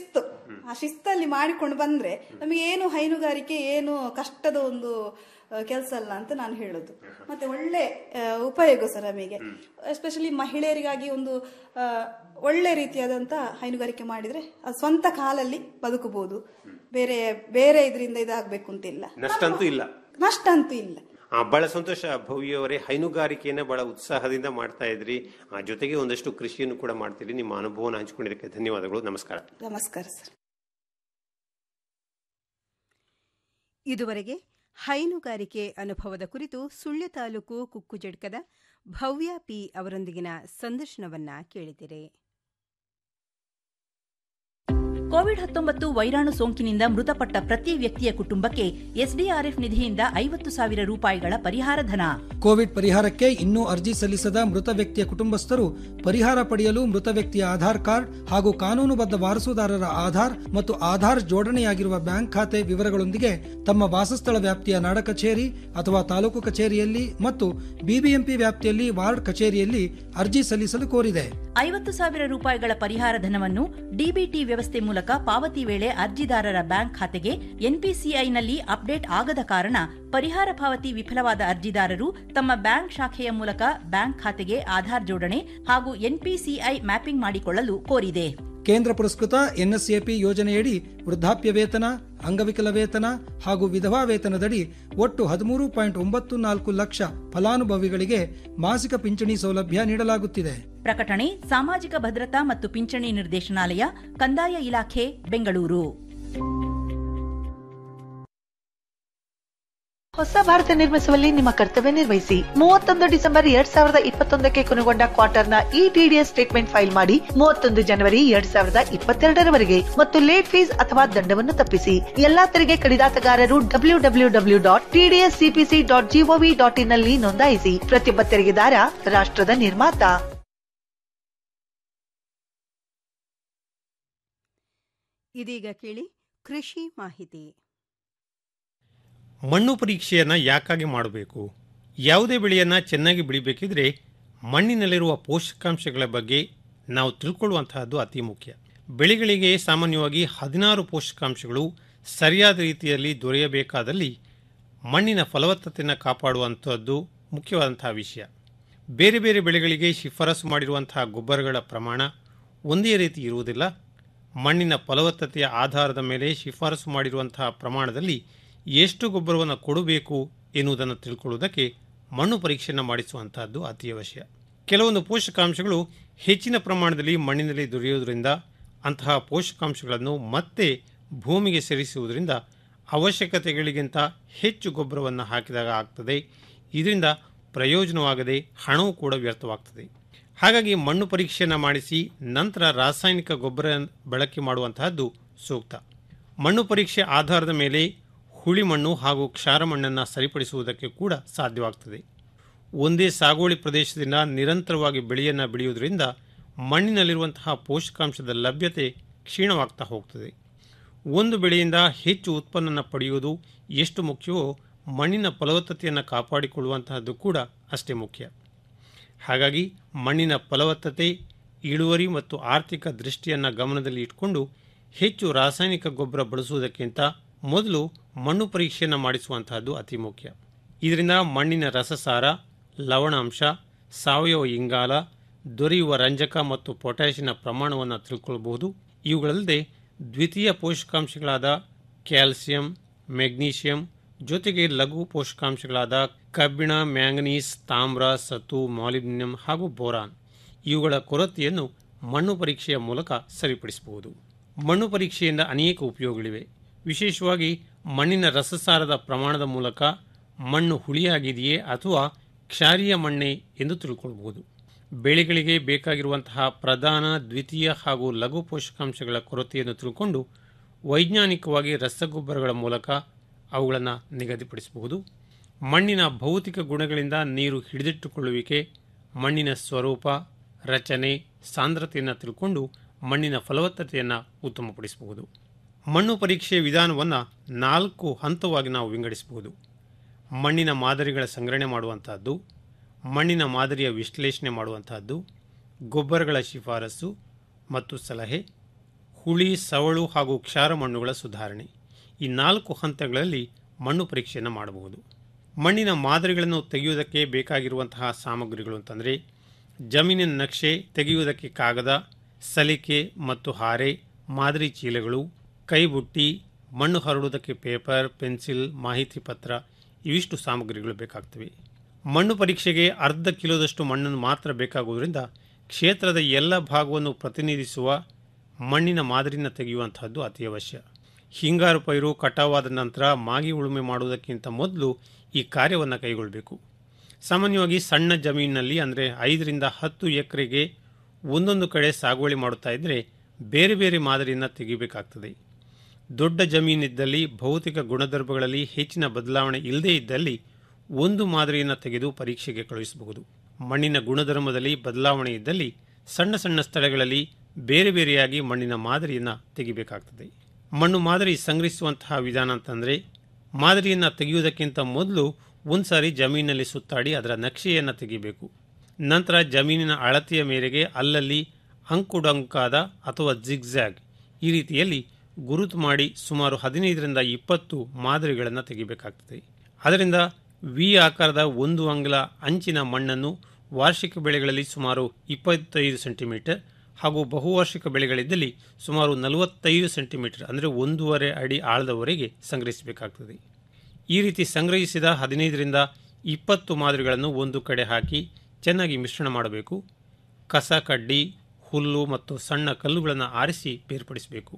ಆ ಶಿಸ್ತಲ್ಲಿ ಮಾಡಿಕೊಂಡು ಬಂದ್ರೆ ನಮಗೆ ಏನು ಹೈನುಗಾರಿಕೆ ಏನು ಕಷ್ಟದ ಒಂದು ಕೆಲಸ ಅಲ್ಲ ಅಂತ ನಾನು ಹೇಳೋದು ಮತ್ತೆ ಒಳ್ಳೆ ಆ, ಉಪಯೋಗ ಸರ್ ನಮಗೆ ಎಸ್ಪೆಷಲಿ ಮಹಿಳೆಯರಿಗಾಗಿ ಒಂದು ಆ, ಒಳ್ಳೆ ರೀತಿಯಾದಂತ ಹೈನುಗಾರಿಕೆ ಮಾಡಿದ್ರೆ ಅದು ಸ್ವಂತ ಕಾಲಲ್ಲಿ ಬದುಕಬಹುದು ಬೇರೆ ಬೇರೆ ಇದರಿಂದ ಇದಾಗಬೇಕು ಅಂತಿಲ್ಲ ನಷ್ಟ ಅಂತೂ ಇಲ್ಲ ನಷ್ಟ ಅಂತೂ ಇಲ್ಲ ಆ, ಬಹಳ ಸಂತೋಷ ಭವ್ಯವರೇ ಹೈನುಗಾರಿಕೆಯನ್ನ ಬಹಳ ಉತ್ಸಾಹದಿಂದ ಮಾಡ್ತಾ ಇದ್ರಿ ಆ, ಜೊತೆಗೆ ಒಂದಷ್ಟು ಕೃಷಿಯನ್ನು ಕೂಡ ಮಾಡ್ತೀರಿ ನಿಮ್ಮ ಅನುಭವನ ಹಂಚಿಕೊಂಡಿದ್ದಕ್ಕೆ ಧನ್ಯವಾದಗಳು ನಮಸ್ಕಾರ ನಮಸ್ಕಾರ ಸರ್ ಇದುವರೆಗೆ ಹೈನುಗಾರಿಕೆ ಅನುಭವದ ಕುರಿತು ಸುಳ್ಯ ತಾಲೂಕು ಕುಕ್ಕುಜಡ್ಕದ ಭವ್ಯ ಪಿ ಅವರೊಂದಿಗಿನ ಸಂದರ್ಶನವನ್ನ ಕೇಳಿದಿರಿ ಕೋವಿಡ್ ಹತ್ತೊಂಬತ್ತು ವೈರಾಣು ಸೋಂಕಿನಿಂದ ಮೃತಪಟ್ಟ ಪ್ರತಿ ವ್ಯಕ್ತಿಯ ಕುಟುಂಬಕ್ಕೆ ಎಸ್ಡಿಆರ್ಎಫ್ ನಿಧಿಯಿಂದ ಐವತ್ತು ಸಾವಿರ ರೂಪಾಯಿಗಳ ಪರಿಹಾರ ಧನ ಕೋವಿಡ್ ಪರಿಹಾರಕ್ಕೆ ಇನ್ನೂ ಅರ್ಜಿ ಸಲ್ಲಿಸದ ಮೃತ ವ್ಯಕ್ತಿಯ ಕುಟುಂಬಸ್ಥರು ಪರಿಹಾರ ಪಡೆಯಲು ಮೃತ ವ್ಯಕ್ತಿಯ ಆಧಾರ್ ಕಾರ್ಡ್ ಹಾಗೂ ಕಾನೂನುಬದ್ಧ ವಾರಸುದಾರರ ಆಧಾರ್ ಮತ್ತು ಆಧಾರ್ ಜೋಡಣೆಯಾಗಿರುವ ಬ್ಯಾಂಕ್ ಖಾತೆ ವಿವರಗಳೊಂದಿಗೆ ತಮ್ಮ ವಾಸಸ್ಥಳ ವ್ಯಾಪ್ತಿಯ ನಾಡ ಕಚೇರಿ ಅಥವಾ ತಾಲೂಕು ಕಚೇರಿಯಲ್ಲಿ ಮತ್ತು ಬಿಬಿಎಂಪಿ ವ್ಯಾಪ್ತಿಯಲ್ಲಿ ವಾರ್ಡ್ ಕಚೇರಿಯಲ್ಲಿ ಅರ್ಜಿ ಸಲ್ಲಿಸಲು ಕೋರಿದೆ ಐವತ್ತು ಸಾವಿರ ರೂಪಾಯಿಗಳ ಪರಿಹಾರ ಧನವನ್ನು ಡಿಬಿಟಿ ವ್ಯವಸ್ಥೆ ಮೂಲಕ ಪಾವತಿ ವೇಳೆ ಅರ್ಜಿದಾರರ ಬ್ಯಾಂಕ್ ಖಾತೆಗೆ ಎನ್ಪಿಸಿಐನಲ್ಲಿ ಅಪ್ಡೇಟ್ ಆಗದ ಕಾರಣ ಪರಿಹಾರ ಪಾವತಿ ವಿಫಲವಾದ ಅರ್ಜಿದಾರರು ತಮ್ಮ ಬ್ಯಾಂಕ್ ಶಾಖೆಯ ಮೂಲಕ ಬ್ಯಾಂಕ್ ಖಾತೆಗೆ ಆಧಾರ್ ಜೋಡಣೆ ಹಾಗೂ ಎನ್ಪಿಸಿಐ ಮ್ಯಾಪಿಂಗ್ ಮಾಡಿಕೊಳ್ಳಲು ಕೋರಿದೆ ಕೇಂದ್ರ ಪುರಸ್ಕೃತ ಎನ್ಎಸ್ಎಪಿ ಯೋಜನೆಯಡಿ ವೃದ್ಧಾಪ್ಯ ವೇತನ ಅಂಗವಿಕಲ ವೇತನ ಹಾಗೂ ವಿಧವಾ ವೇತನದಡಿ ಒಟ್ಟು ಹದಿಮೂರು ಪಾಯಿಂಟ್ ಒಂಬತ್ತು ನಾಲ್ಕು ಲಕ್ಷ ಫಲಾನುಭವಿಗಳಿಗೆ ಮಾಸಿಕ ಪಿಂಚಣಿ ಸೌಲಭ್ಯ ನೀಡಲಾಗುತ್ತಿದೆ ಪ್ರಕಟಣೆ ಸಾಮಾಜಿಕ ಭದ್ರತಾ ಮತ್ತು ಪಿಂಚಣಿ ನಿರ್ದೇಶನಾಲಯ ಕಂದಾಯ ಇಲಾಖೆ ಬೆಂಗಳೂರು ಹೊಸ ಭಾರತ ನಿರ್ಮಿಸುವಲ್ಲಿ ನಿಮ್ಮ ಕರ್ತವ್ಯ ನಿರ್ವಹಿಸಿ ಮೂವತ್ತೊಂದು ಡಿಸೆಂಬರ್ ಎರಡ್ ಸಾವಿರದ ಇಪ್ಪತ್ತೊಂದಕ್ಕೆ ಕೊನೆಗೊಂಡ ಕ್ವಾರ್ಟರ್ನ ಇ ಟಿಡಿಎಸ್ ಸ್ಟೇಟ್ಮೆಂಟ್ ಫೈಲ್ ಮಾಡಿ ಮೂವತ್ತೊಂದು ಜನವರಿ ಎರಡ್ ಸಾವಿರದ ಇಪ್ಪತ್ತೆರಡರವರೆಗೆ ಮತ್ತು ಲೇಟ್ ಫೀಸ್ ಅಥವಾ ದಂಡವನ್ನು ತಪ್ಪಿಸಿ ಎಲ್ಲಾ ತೆರಿಗೆ ಕಡಿದಾತಗಾರರು W W W dot TDS CPC dot gov dot in ನಲ್ಲಿ ನೋಂದಾಯಿಸಿ ಪ್ರತಿಯೊಬ್ಬ ತೆರಿಗೆದಾರ ರಾಷ್ಟ್ರದ ನಿರ್ಮಾತ ಇದೀಗ ಕೇಳಿ ಕೃಷಿ ಮಾಹಿತಿ ಮಣ್ಣು ಪರೀಕ್ಷೆಯನ್ನು ಯಾಕಾಗಿ ಮಾಡಬೇಕು ಯಾವುದೇ ಬೆಳೆಯನ್ನು ಚೆನ್ನಾಗಿ ಬೆಳಿಬೇಕಿದ್ರೆ ಮಣ್ಣಿನಲ್ಲಿರುವ ಪೋಷಕಾಂಶಗಳ ಬಗ್ಗೆ ನಾವು ತಿಳ್ಕೊಳ್ಳುವಂತಹದ್ದು ಅತಿ ಮುಖ್ಯ ಬೆಳೆಗಳಿಗೆ ಸಾಮಾನ್ಯವಾಗಿ ಹದಿನಾರು ಪೋಷಕಾಂಶಗಳು ಸರಿಯಾದ ರೀತಿಯಲ್ಲಿ ದೊರೆಯಬೇಕಾದಲ್ಲಿ ಮಣ್ಣಿನ ಫಲವತ್ತತೆಯನ್ನು ಕಾಪಾಡುವಂಥದ್ದು ಮುಖ್ಯವಾದಂತಹ ವಿಷಯ ಬೇರೆ ಬೇರೆ ಬೆಳೆಗಳಿಗೆ ಶಿಫಾರಸು ಮಾಡಿರುವಂತಹ ಗೊಬ್ಬರಗಳ ಪ್ರಮಾಣ ಒಂದೇ ರೀತಿ ಇರುವುದಿಲ್ಲ ಮಣ್ಣಿನ ಫಲವತ್ತತೆಯ ಆಧಾರದ ಮೇಲೆ ಶಿಫಾರಸು ಮಾಡಿರುವಂತಹ ಪ್ರಮಾಣದಲ್ಲಿ ಎಷ್ಟು ಗೊಬ್ಬರವನ್ನು ಕೊಡಬೇಕು ಎನ್ನುವುದನ್ನು ತಿಳ್ಕೊಳ್ಳುವುದಕ್ಕೆ ಮಣ್ಣು ಪರೀಕ್ಷೆಯನ್ನು ಮಾಡಿಸುವಂತಹದ್ದು ಅತಿ ಅವಶ್ಯ ಕೆಲವೊಂದು ಪೋಷಕಾಂಶಗಳು ಹೆಚ್ಚಿನ ಪ್ರಮಾಣದಲ್ಲಿ ಮಣ್ಣಿನಲ್ಲಿ ದೊರೆಯುವುದರಿಂದ ಅಂತಹ ಪೋಷಕಾಂಶಗಳನ್ನು ಮತ್ತೆ ಭೂಮಿಗೆ ಸೇರಿಸುವುದರಿಂದ ಅವಶ್ಯಕತೆಗಳಿಗಿಂತ ಹೆಚ್ಚು ಗೊಬ್ಬರವನ್ನು ಹಾಕಿದಾಗ ಆಗ್ತದೆ ಇದರಿಂದ ಪ್ರಯೋಜನವಾಗದೆ ಹಣವೂ ಕೂಡ ವ್ಯರ್ಥವಾಗ್ತದೆ ಹಾಗಾಗಿ ಮಣ್ಣು ಪರೀಕ್ಷೆಯನ್ನು ಮಾಡಿಸಿ ನಂತರ ರಾಸಾಯನಿಕ ಗೊಬ್ಬರ ಬಳಕೆ ಮಾಡುವಂತಹದ್ದು ಸೂಕ್ತ ಮಣ್ಣು ಪರೀಕ್ಷೆ ಆಧಾರದ ಮೇಲೆ ಹುಳಿ ಮಣ್ಣು ಹಾಗೂ ಕ್ಷಾರ ಮಣ್ಣನ್ನು ಸರಿಪಡಿಸುವುದಕ್ಕೆ ಕೂಡ ಸಾಧ್ಯವಾಗ್ತದೆ ಒಂದೇ ಸಾಗುವಳಿ ಪ್ರದೇಶದಿಂದ ನಿರಂತರವಾಗಿ ಬೆಳೆಯನ್ನು ಬೆಳೆಯುವುದರಿಂದ ಮಣ್ಣಿನಲ್ಲಿರುವಂತಹ ಪೋಷಕಾಂಶದ ಲಭ್ಯತೆ ಕ್ಷೀಣವಾಗ್ತಾ ಹೋಗ್ತದೆ ಒಂದು ಬೆಳೆಯಿಂದ ಹೆಚ್ಚು ಉತ್ಪನ್ನವನ್ನು ಪಡೆಯುವುದು ಎಷ್ಟು ಮುಖ್ಯವೋ ಮಣ್ಣಿನ ಫಲವತ್ತತೆಯನ್ನು ಕಾಪಾಡಿಕೊಳ್ಳುವಂತಹದ್ದು ಕೂಡ ಅಷ್ಟೇ ಮುಖ್ಯ ಹಾಗಾಗಿ ಮಣ್ಣಿನ ಫಲವತ್ತತೆ ಇಳುವರಿ ಮತ್ತು ಆರ್ಥಿಕ ದೃಷ್ಟಿಯನ್ನು ಗಮನದಲ್ಲಿ ಇಟ್ಕೊಂಡು ಹೆಚ್ಚು ರಾಸಾಯನಿಕ ಗೊಬ್ಬರ ಬಳಸುವುದಕ್ಕಿಂತ ಮೊದಲು ಮಣ್ಣು ಪರೀಕ್ಷೆಯನ್ನು ಮಾಡಿಸುವಂತಹದ್ದು ಅತಿ ಮುಖ್ಯ ಇದರಿಂದ ಮಣ್ಣಿನ ರಸಸಾರ ಲವಣಾಂಶ ಸಾವಯವ ಇಂಗಾಲ ದೊರೆಯುವ ರಂಜಕ ಮತ್ತು ಪೊಟ್ಯಾಷಿಯನ ಪ್ರಮಾಣವನ್ನು ತಿಳ್ಕೊಳ್ಬಹುದು ಇವುಗಳಲ್ಲದೆ ದ್ವಿತೀಯ ಪೋಷಕಾಂಶಗಳಾದ ಕ್ಯಾಲ್ಸಿಯಂ ಮೆಗ್ನೀಷಿಯಂ ಜೊತೆಗೆ ಲಘು ಪೋಷಕಾಂಶಗಳಾದ ಕಬ್ಬಿಣ ಮ್ಯಾಂಗನೀಸ್ ತಾಮ್ರ ಸತು ಮಾಲಿಬ್ನಿಯಂ ಹಾಗೂ ಬೋರಾನ್ ಇವುಗಳ ಕೊರತೆಯನ್ನು ಮಣ್ಣು ಪರೀಕ್ಷೆಯ ಮೂಲಕ ಸರಿಪಡಿಸಬಹುದು ಮಣ್ಣು ಪರೀಕ್ಷೆಯಿಂದ ಅನೇಕ ಉಪಯೋಗಗಳಿವೆ ವಿಶೇಷವಾಗಿ ಮಣ್ಣಿನ ರಸಸಾರದ ಪ್ರಮಾಣದ ಮೂಲಕ ಮಣ್ಣು ಹುಳಿಯಾಗಿದೆಯೇ ಅಥವಾ ಕ್ಷಾರೀಯ ಮಣ್ಣೆ ಎಂದು ತಿಳ್ಕೊಳ್ಬಹುದು ಬೆಳೆಗಳಿಗೆ ಬೇಕಾಗಿರುವಂತಹ ಪ್ರಧಾನ ದ್ವಿತೀಯ ಹಾಗೂ ಲಘು ಪೋಷಕಾಂಶಗಳ ಕೊರತೆಯನ್ನು ತಿಳ್ಕೊಂಡು ವೈಜ್ಞಾನಿಕವಾಗಿ ರಸಗೊಬ್ಬರಗಳ ಮೂಲಕ ಅವುಗಳನ್ನು ನಿಗದಿಪಡಿಸಬಹುದು ಮಣ್ಣಿನ ಭೌತಿಕ ಗುಣಗಳಿಂದ ನೀರು ಹಿಡಿದಿಟ್ಟುಕೊಳ್ಳುವಿಕೆ ಮಣ್ಣಿನ ಸ್ವರೂಪ ರಚನೆ ಸಾಂದ್ರತೆಯನ್ನು ತಿಳ್ಕೊಂಡು ಮಣ್ಣಿನ ಫಲವತ್ತತೆಯನ್ನು ಉತ್ತಮಪಡಿಸಬಹುದು ಮಣ್ಣು ಪರೀಕ್ಷೆಯ ವಿಧಾನವನ್ನು ನಾಲ್ಕು ಹಂತವಾಗಿ ನಾವು ವಿಂಗಡಿಸಬಹುದು ಮಣ್ಣಿನ ಮಾದರಿಗಳ ಸಂಗ್ರಹಣೆ ಮಾಡುವಂತಹದ್ದು ಮಣ್ಣಿನ ಮಾದರಿಯ ವಿಶ್ಲೇಷಣೆ ಮಾಡುವಂತಹದ್ದು ಗೊಬ್ಬರಗಳ ಶಿಫಾರಸು ಮತ್ತು ಸಲಹೆ ಹುಳಿ ಸವಳು ಹಾಗೂ ಕ್ಷಾರ ಮಣ್ಣುಗಳ ಸುಧಾರಣೆ ಈ ನಾಲ್ಕು ಹಂತಗಳಲ್ಲಿ ಮಣ್ಣು ಪರೀಕ್ಷೆಯನ್ನು ಮಾಡಬಹುದು ಮಣ್ಣಿನ ಮಾದರಿಗಳನ್ನು ತೆಗೆಯುವುದಕ್ಕೆ ಬೇಕಾಗಿರುವಂತಹ ಸಾಮಗ್ರಿಗಳು ಅಂತಂದರೆ ಜಮೀನಿನ ನಕ್ಷೆ ತೆಗೆಯುವುದಕ್ಕೆ ಕಾಗದ ಸಲಿಕೆ ಮತ್ತು ಹಾರೆ ಮಾದರಿ ಚೀಲಗಳು ಕೈಬುಟ್ಟಿ ಮಣ್ಣು ಹರಡುವುದಕ್ಕೆ ಪೇಪರ್ ಪೆನ್ಸಿಲ್ ಮಾಹಿತಿ ಪತ್ರ ಇವಿಷ್ಟು ಸಾಮಗ್ರಿಗಳು ಬೇಕಾಗ್ತವೆ ಮಣ್ಣು ಪರೀಕ್ಷೆಗೆ ಅರ್ಧ ಕಿಲೋದಷ್ಟು ಮಣ್ಣನ್ನು ಮಾತ್ರ ಬೇಕಾಗುವುದರಿಂದ ಕ್ಷೇತ್ರದ ಎಲ್ಲ ಭಾಗವನ್ನು ಪ್ರತಿನಿಧಿಸುವ ಮಣ್ಣಿನ ಮಾದರಿನ ತೆಗೆಯುವಂತಹದ್ದು ಅತಿ ಅವಶ್ಯ ಹಿಂಗಾರು ಪೈರು ಕಟಾವಾದ ನಂತರ ಮಾಗಿ ಉಳುಮೆ ಮಾಡುವುದಕ್ಕಿಂತ ಮೊದಲು ಈ ಕಾರ್ಯವನ್ನು ಕೈಗೊಳ್ಳಬೇಕು ಸಾಮಾನ್ಯವಾಗಿ ಸಣ್ಣ ಜಮೀನಿನಲ್ಲಿ ಅಂದರೆ ಐದರಿಂದ ಹತ್ತು ಎಕರೆಗೆ ಒಂದೊಂದು ಕಡೆ ಸಾಗುವಳಿ ಮಾಡುತ್ತಾ ಇದ್ದರೆ ಬೇರೆ ಬೇರೆ ಮಾದರಿಯನ್ನು ತೆಗಿಬೇಕಾಗ್ತದೆ ದೊಡ್ಡ ಜಮೀನಿದ್ದಲ್ಲಿ ಭೌತಿಕ ಗುಣಧರ್ಮಗಳಲ್ಲಿ ಹೆಚ್ಚಿನ ಬದಲಾವಣೆ ಇಲ್ಲದೇ ಇದ್ದಲ್ಲಿ ಒಂದು ಮಾದರಿಯನ್ನು ತೆಗೆದು ಪರೀಕ್ಷೆಗೆ ಕಳುಹಿಸಬಹುದು ಮಣ್ಣಿನ ಗುಣಧರ್ಮದಲ್ಲಿ ಬದಲಾವಣೆ ಇದ್ದಲ್ಲಿ ಸಣ್ಣ ಸಣ್ಣ ಸ್ಥಳಗಳಲ್ಲಿ ಬೇರೆ ಬೇರೆಯಾಗಿ ಮಣ್ಣಿನ ಮಾದರಿಯನ್ನು ತೆಗಿಬೇಕಾಗ್ತದೆ ಮಣ್ಣು ಮಾದರಿ ಸಂಗ್ರಹಿಸುವಂತಹ ವಿಧಾನ ಅಂತಂದರೆ ಮಾದರಿಯನ್ನು ತೆಗೆಯುವುದಕ್ಕಿಂತ ಮೊದಲು ಒಂದು ಸಾರಿ ಜಮೀನಿನಲ್ಲಿ ಸುತ್ತಾಡಿ ಅದರ ನಕ್ಷೆಯನ್ನು ತೆಗಿಬೇಕು ನಂತರ ಜಮೀನಿನ ಅಳತೆಯ ಮೇರೆಗೆ ಅಲ್ಲಲ್ಲಿ ಅಂಕುಡೊಂಕಾದ ಅಥವಾ ಜಿಗ್ಜ್ಯಾಗ್ ಈ ರೀತಿಯಲ್ಲಿ ಗುರುತು ಮಾಡಿ ಸುಮಾರು ಹದಿನೈದರಿಂದ ಇಪ್ಪತ್ತು ಮಾದರಿಗಳನ್ನು ತೆಗಿಬೇಕಾಗ್ತದೆ ಅದರಿಂದ ವಿ ಆಕಾರದ ಒಂದು ಅಂಗ್ಲ ಅಂಚಿನ ಮಣ್ಣನ್ನು ವಾರ್ಷಿಕ ಬೆಳೆಗಳಲ್ಲಿ ಸುಮಾರು ಇಪ್ಪತ್ತೈದು ಸೆಂಟಿಮೀಟರ್ ಹಾಗೂ ಬಹುವಾರ್ಷಿಕ ಬೆಳೆಗಳಿದ್ದಲ್ಲಿ ಸುಮಾರು ನಲವತ್ತೈದು ಸೆಂಟಿಮೀಟರ್ ಅಂದರೆ ಒಂದೂವರೆ ಅಡಿ ಆಳದವರೆಗೆ ಸಂಗ್ರಹಿಸಬೇಕಾಗ್ತದೆ ಈ ರೀತಿ ಸಂಗ್ರಹಿಸಿದ ಹದಿನೈದರಿಂದ ಇಪ್ಪತ್ತು ಮಾದರಿಗಳನ್ನು ಒಂದು ಕಡೆ ಹಾಕಿ ಚೆನ್ನಾಗಿ ಮಿಶ್ರಣ ಮಾಡಬೇಕು ಕಸ ಕಡ್ಡಿ ಹುಲ್ಲು ಮತ್ತು ಸಣ್ಣ ಕಲ್ಲುಗಳನ್ನು ಆರಿಸಿ ಬೇರ್ಪಡಿಸಬೇಕು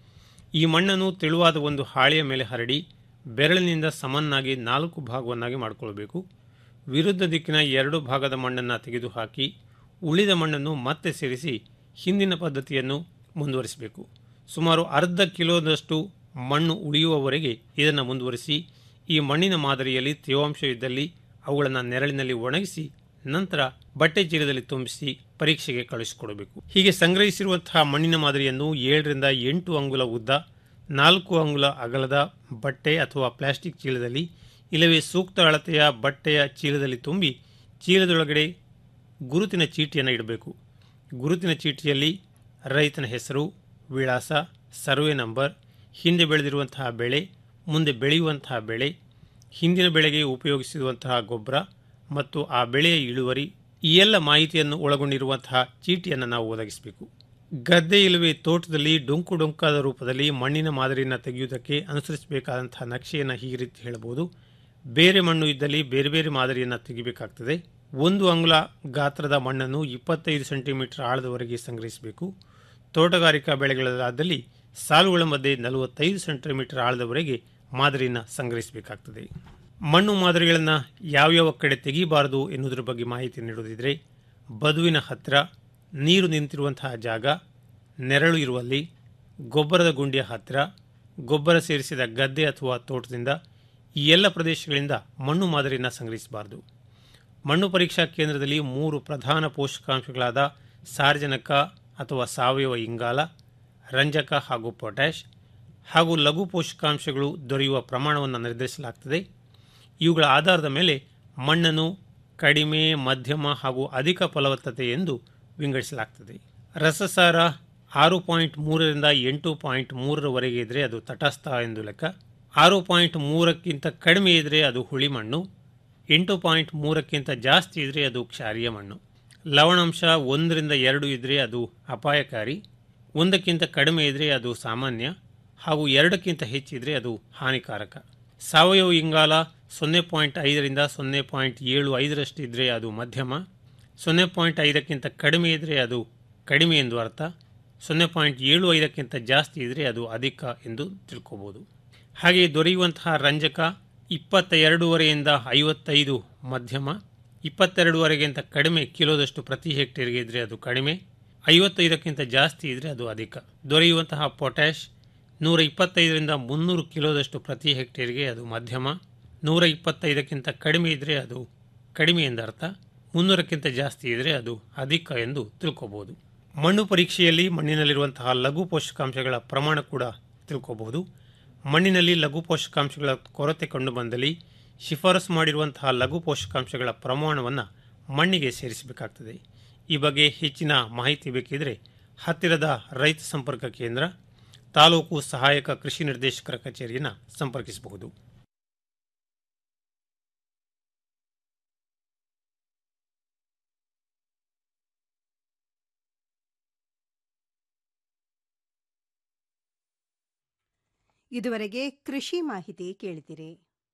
ಈ ಮಣ್ಣನ್ನು ತೆಳುವಾದ ಒಂದು ಹಾಳೆಯ ಮೇಲೆ ಹರಡಿ ಬೆರಳಿನಿಂದ ಸಮನಾಗಿ ನಾಲ್ಕು ಭಾಗವನ್ನಾಗಿ ಮಾಡಿಕೊಳ್ಳಬೇಕು ವಿರುದ್ಧ ದಿಕ್ಕಿನ ಎರಡು ಭಾಗದ ಮಣ್ಣನ್ನು ತೆಗೆದುಹಾಕಿ ಉಳಿದ ಮಣ್ಣನ್ನು ಮತ್ತೆ ಸೇರಿಸಿ ಹಿಂದಿನ ಪದ್ಧತಿಯನ್ನು ಮುಂದುವರಿಸಬೇಕು ಸುಮಾರು ಅರ್ಧ ಕಿಲೋದಷ್ಟು ಮಣ್ಣು ಉಳಿಯುವವರೆಗೆ ಇದನ್ನು ಮುಂದುವರಿಸಿ ಈ ಮಣ್ಣಿನ ಮಾದರಿಯಲ್ಲಿ ತೇವಾಂಶವಿದ್ದಲ್ಲಿ ಅವುಗಳನ್ನು ನೆರಳಿನಲ್ಲಿ ಒಣಗಿಸಿ ನಂತರ ಬಟ್ಟೆ ಚೀಲದಲ್ಲಿ ತುಂಬಿಸಿ ಪರೀಕ್ಷೆಗೆ ಕಳುಹಿಸಿಕೊಡಬೇಕು ಹೀಗೆ ಸಂಗ್ರಹಿಸಿರುವಂತಹ ಮಣ್ಣಿನ ಮಾದರಿಯನ್ನು ಏಳರಿಂದ ಎಂಟು ಅಂಗುಲ ಉದ್ದ ನಾಲ್ಕು ಅಂಗುಲ ಅಗಲದ ಬಟ್ಟೆ ಅಥವಾ ಪ್ಲಾಸ್ಟಿಕ್ ಚೀಲದಲ್ಲಿ ಇಲ್ಲವೇ ಸೂಕ್ತ ಅಳತೆಯ ಬಟ್ಟೆಯ ಚೀಲದಲ್ಲಿ ತುಂಬಿ ಚೀಲದೊಳಗಡೆ ಗುರುತಿನ ಚೀಟಿಯನ್ನು ಇಡಬೇಕು ಗುರುತಿನ ಚೀಟಿಯಲ್ಲಿ ರೈತನ ಹೆಸರು ವಿಳಾಸ ಸರ್ವೆ ನಂಬರ್ ಹಿಂದೆ ಬೆಳೆದಿರುವಂತಹ ಬೆಳೆ ಮುಂದೆ ಬೆಳೆಯುವಂತಹ ಬೆಳೆ ಹಿಂದಿನ ಬೆಳೆಗೆ ಉಪಯೋಗಿಸಿರುವಂತಹ ಗೊಬ್ಬರ ಮತ್ತು ಆ ಬೆಳೆಯ ಇಳುವರಿ ಈ ಎಲ್ಲ ಮಾಹಿತಿಯನ್ನು ಒಳಗೊಂಡಿರುವಂತಹ ಚೀಟಿಯನ್ನು ನಾವು ಒದಗಿಸಬೇಕು ಗದ್ದೆ ಇಲ್ಲವೇ ತೋಟದಲ್ಲಿ ಡೊಂಕು ಡೊಂಕಾದ ರೂಪದಲ್ಲಿ ಮಣ್ಣಿನ ಮಾದರಿಯನ್ನು ತೆಗೆಯುವುದಕ್ಕೆ ಅನುಸರಿಸಬೇಕಾದಂತಹ ನಕ್ಷೆಯನ್ನು ಈ ರೀತಿ ಹೇಳಬಹುದು ಬೇರೆ ಮಣ್ಣು ಇದ್ದಲ್ಲಿ ಬೇರೆ ಬೇರೆ ಮಾದರಿಯನ್ನು ತೆಗಿಬೇಕಾಗ್ತದೆ ಒಂದು ಅಂಗುಲ ಗಾತ್ರದ ಮಣ್ಣನ್ನು ಇಪ್ಪತ್ತೈದು ಸೆಂಟಿಮೀಟರ್ ಆಳದವರೆಗೆ ಸಂಗ್ರಹಿಸಬೇಕು ತೋಟಗಾರಿಕಾ ಬೆಳೆಗಳಾದಲ್ಲಿ ಸಾಲುಗಳ ಮಧ್ಯೆ ನಲವತ್ತೈದು ಸೆಂಟಿಮೀಟರ್ ಆಳದವರೆಗೆ ಮಾದರಿಯನ್ನು ಸಂಗ್ರಹಿಸಬೇಕಾಗ್ತದೆ ಮಣ್ಣು ಮಾದರಿಗಳನ್ನು ಯಾವ್ಯಾವ ಕಡೆ ತೆಗಿಬಾರದು ಎನ್ನುವುದರ ಬಗ್ಗೆ ಮಾಹಿತಿ ನೀಡುವುದಿದ್ರೆ ಬದುವಿನ ಹತ್ತಿರ ನೀರು ನಿಂತಿರುವಂತಹ ಜಾಗ ನೆರಳು ಇರುವಲ್ಲಿ ಗೊಬ್ಬರದ ಗುಂಡಿಯ ಹತ್ತಿರ ಗೊಬ್ಬರ ಸೇರಿಸಿದ ಗದ್ದೆ ಅಥವಾ ತೋಟದಿಂದ ಈ ಎಲ್ಲ ಪ್ರದೇಶಗಳಿಂದ ಮಣ್ಣು ಮಾದರಿಯನ್ನು ಸಂಗ್ರಹಿಸಬಾರದು ಮಣ್ಣು ಪರೀಕ್ಷಾ ಕೇಂದ್ರದಲ್ಲಿ ಮೂರು ಪ್ರಧಾನ ಪೋಷಕಾಂಶಗಳಾದ ಸಾರ್ವಜನಿಕ ಅಥವಾ ಸಾವಯವ ಇಂಗಾಲ ರಂಜಕ ಹಾಗೂ ಪೊಟ್ಯಾಷ್ ಹಾಗೂ ಲಘು ಪೋಷಕಾಂಶಗಳು ದೊರೆಯುವ ಪ್ರಮಾಣವನ್ನು ನಿರ್ಧರಿಸಲಾಗ್ತದೆ ಇವುಗಳ ಆಧಾರದ ಮೇಲೆ ಮಣ್ಣನ್ನು ಕಡಿಮೆ ಮಧ್ಯಮ ಹಾಗೂ ಅಧಿಕ ಫಲವತ್ತತೆ ಎಂದು ವಿಂಗಡಿಸಲಾಗ್ತದೆ ರಸಸಾರ ಆರು ಪಾಯಿಂಟ್ ಮೂರರಿಂದ ಎಂಟು ಪಾಯಿಂಟ್ ಮೂರರವರೆಗೆ ಇದ್ದರೆ ಅದು ತಟಸ್ಥ ಎಂದು ಲೆಕ್ಕ ಆರು ಪಾಯಿಂಟ್ ಮೂರಕ್ಕಿಂತ ಕಡಿಮೆ ಇದ್ದರೆ ಅದು ಹುಳಿ ಮಣ್ಣು ಎಂಟು ಪಾಯಿಂಟ್ ಮೂರಕ್ಕಿಂತ ಜಾಸ್ತಿ ಇದ್ದರೆ ಅದು ಕ್ಷಾರೀಯ ಮಣ್ಣು ಲವಣಾಂಶ ಒಂದರಿಂದ ಎರಡು ಇದ್ದರೆ ಅದು ಅಪಾಯಕಾರಿ ಒಂದಕ್ಕಿಂತ ಕಡಿಮೆ ಇದ್ದರೆ ಅದು ಸಾಮಾನ್ಯ ಹಾಗೂ ಎರಡಕ್ಕಿಂತ ಹೆಚ್ಚಿದ್ರೆ ಅದು ಹಾನಿಕಾರಕ ಸಾವಯವ ಇಂಗಾಲ ಸೊನ್ನೆ ಪಾಯಿಂಟ್ ಐದರಿಂದ ಸೊನ್ನೆ ಪಾಯಿಂಟ್ ಏಳು ಐದರಷ್ಟು ಇದ್ದರೆ ಅದು ಮಧ್ಯಮ ಸೊನ್ನೆ ಪಾಯಿಂಟ್ ಐದಕ್ಕಿಂತ ಕಡಿಮೆ ಇದ್ದರೆ ಅದು ಕಡಿಮೆ ಎಂದು ಅರ್ಥ ಸೊನ್ನೆ ಪಾಯಿಂಟ್ ಏಳು ಐದಕ್ಕಿಂತ ಜಾಸ್ತಿ ಇದ್ದರೆ ಅದು ಅಧಿಕ ಎಂದು ತಿಳ್ಕೋಬೋದು ಹಾಗೆಯೇ ದೊರೆಯುವಂತಹ ರಂಜಕ ಇಪ್ಪತ್ತ ಎರಡೂವರೆಯಿಂದ ಐವತ್ತೈದು ಮಧ್ಯಮ ಇಪ್ಪತ್ತೆರಡುವರೆಗಿಂತ ಕಡಿಮೆ ಕಿಲೋದಷ್ಟು ಪ್ರತಿ ಹೆಕ್ಟೇರ್ಗೆ ಇದ್ದರೆ ಅದು ಕಡಿಮೆ ಐವತ್ತೈದಕ್ಕಿಂತ ಜಾಸ್ತಿ ಇದ್ದರೆ ಅದು ಅಧಿಕ ದೊರೆಯುವಂತಹ ಪೊಟ್ಯಾಷ್ ನೂರ ಇಪ್ಪತ್ತೈದರಿಂದ ಮುನ್ನೂರು ಕಿಲೋದಷ್ಟು ಪ್ರತಿ ಹೆಕ್ಟೇರ್ಗೆ ಅದು ಮಧ್ಯಮ ನೂರ ಇಪ್ಪತ್ತೈದಕ್ಕಿಂತ ಕಡಿಮೆ ಇದ್ದರೆ ಅದು ಕಡಿಮೆ ಎಂದರ್ಥ ಮುನ್ನೂರಕ್ಕಿಂತ ಜಾಸ್ತಿ ಇದ್ದರೆ ಅದು ಅಧಿಕ ಎಂದು ತಿಳ್ಕೋಬಹುದು ಮಣ್ಣು ಪರೀಕ್ಷೆಯಲ್ಲಿ ಮಣ್ಣಿನಲ್ಲಿರುವಂತಹ ಲಘು ಪೋಷಕಾಂಶಗಳ ಪ್ರಮಾಣ ಕೂಡ ತಿಳ್ಕೋಬಹುದು ಮಣ್ಣಿನಲ್ಲಿ ಲಘು ಪೋಷಕಾಂಶಗಳ ಕೊರತೆ ಕಂಡುಬಂದಲ್ಲಿ ಶಿಫಾರಸು ಮಾಡಿರುವಂತಹ ಲಘು ಪೋಷಕಾಂಶಗಳ ಪ್ರಮಾಣವನ್ನು ಮಣ್ಣಿಗೆ ಸೇರಿಸಬೇಕಾಗ್ತದೆ ಈ ಬಗ್ಗೆ ಹೆಚ್ಚಿನ ಮಾಹಿತಿ ಬೇಕಿದ್ರೆ ಹತ್ತಿರದ ರೈತ ಸಂಪರ್ಕ ಕೇಂದ್ರ ತಾಲೂಕು ಸಹಾಯಕ ಕೃಷಿ ನಿರ್ದೇಶಕರ ಕಚೇರಿಯನ್ನು ಸಂಪರ್ಕಿಸಬಹುದು ಇದುವರೆಗೆ ಕೃಷಿ ಮಾಹಿತಿ ಕೇಳಿದಿರಿ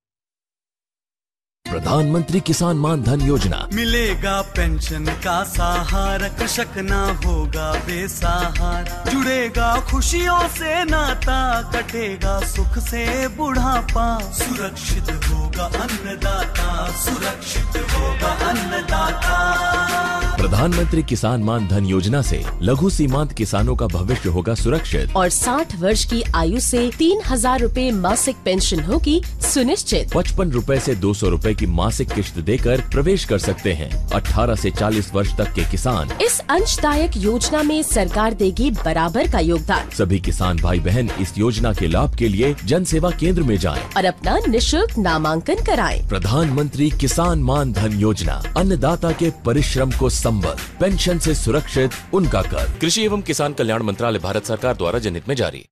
प्रधानमंत्री किसान मान धन योजना मिलेगा पेंशन का सहारा कृषक ना होगा बेसहारा जुड़ेगा खुशियों से नाता कटेगा सुख से बुढ़ापा सुरक्षित होगा अन्नदाता सुरक्षित होगा अन्नदाता प्रधानमंत्री किसान मान धन योजना से लघु सीमांत किसानों का भविष्य होगा सुरक्षित और 60 वर्ष की आयु से तीन हजार रूपए मासिक पेंशन होगी सुनिश्चित पचपन रूपए से दो सौ रूपए की मासिक किश्त देकर प्रवेश कर सकते हैं 18 से 40 वर्ष तक के किसान इस अंशदायक योजना में सरकार देगी बराबर का योगदान सभी किसान भाई बहन इस योजना के लाभ के लिए जन सेवा केंद्र में जाएं। और अपना निशुल्क नामांकन कराएं। प्रधानमंत्री किसान मान धन योजना अन्नदाता के परिश्रम को संबल पेंशन से सुरक्षित उनका कर कृषि एवं किसान कल्याण मंत्रालय भारत सरकार द्वारा जनहित में जारी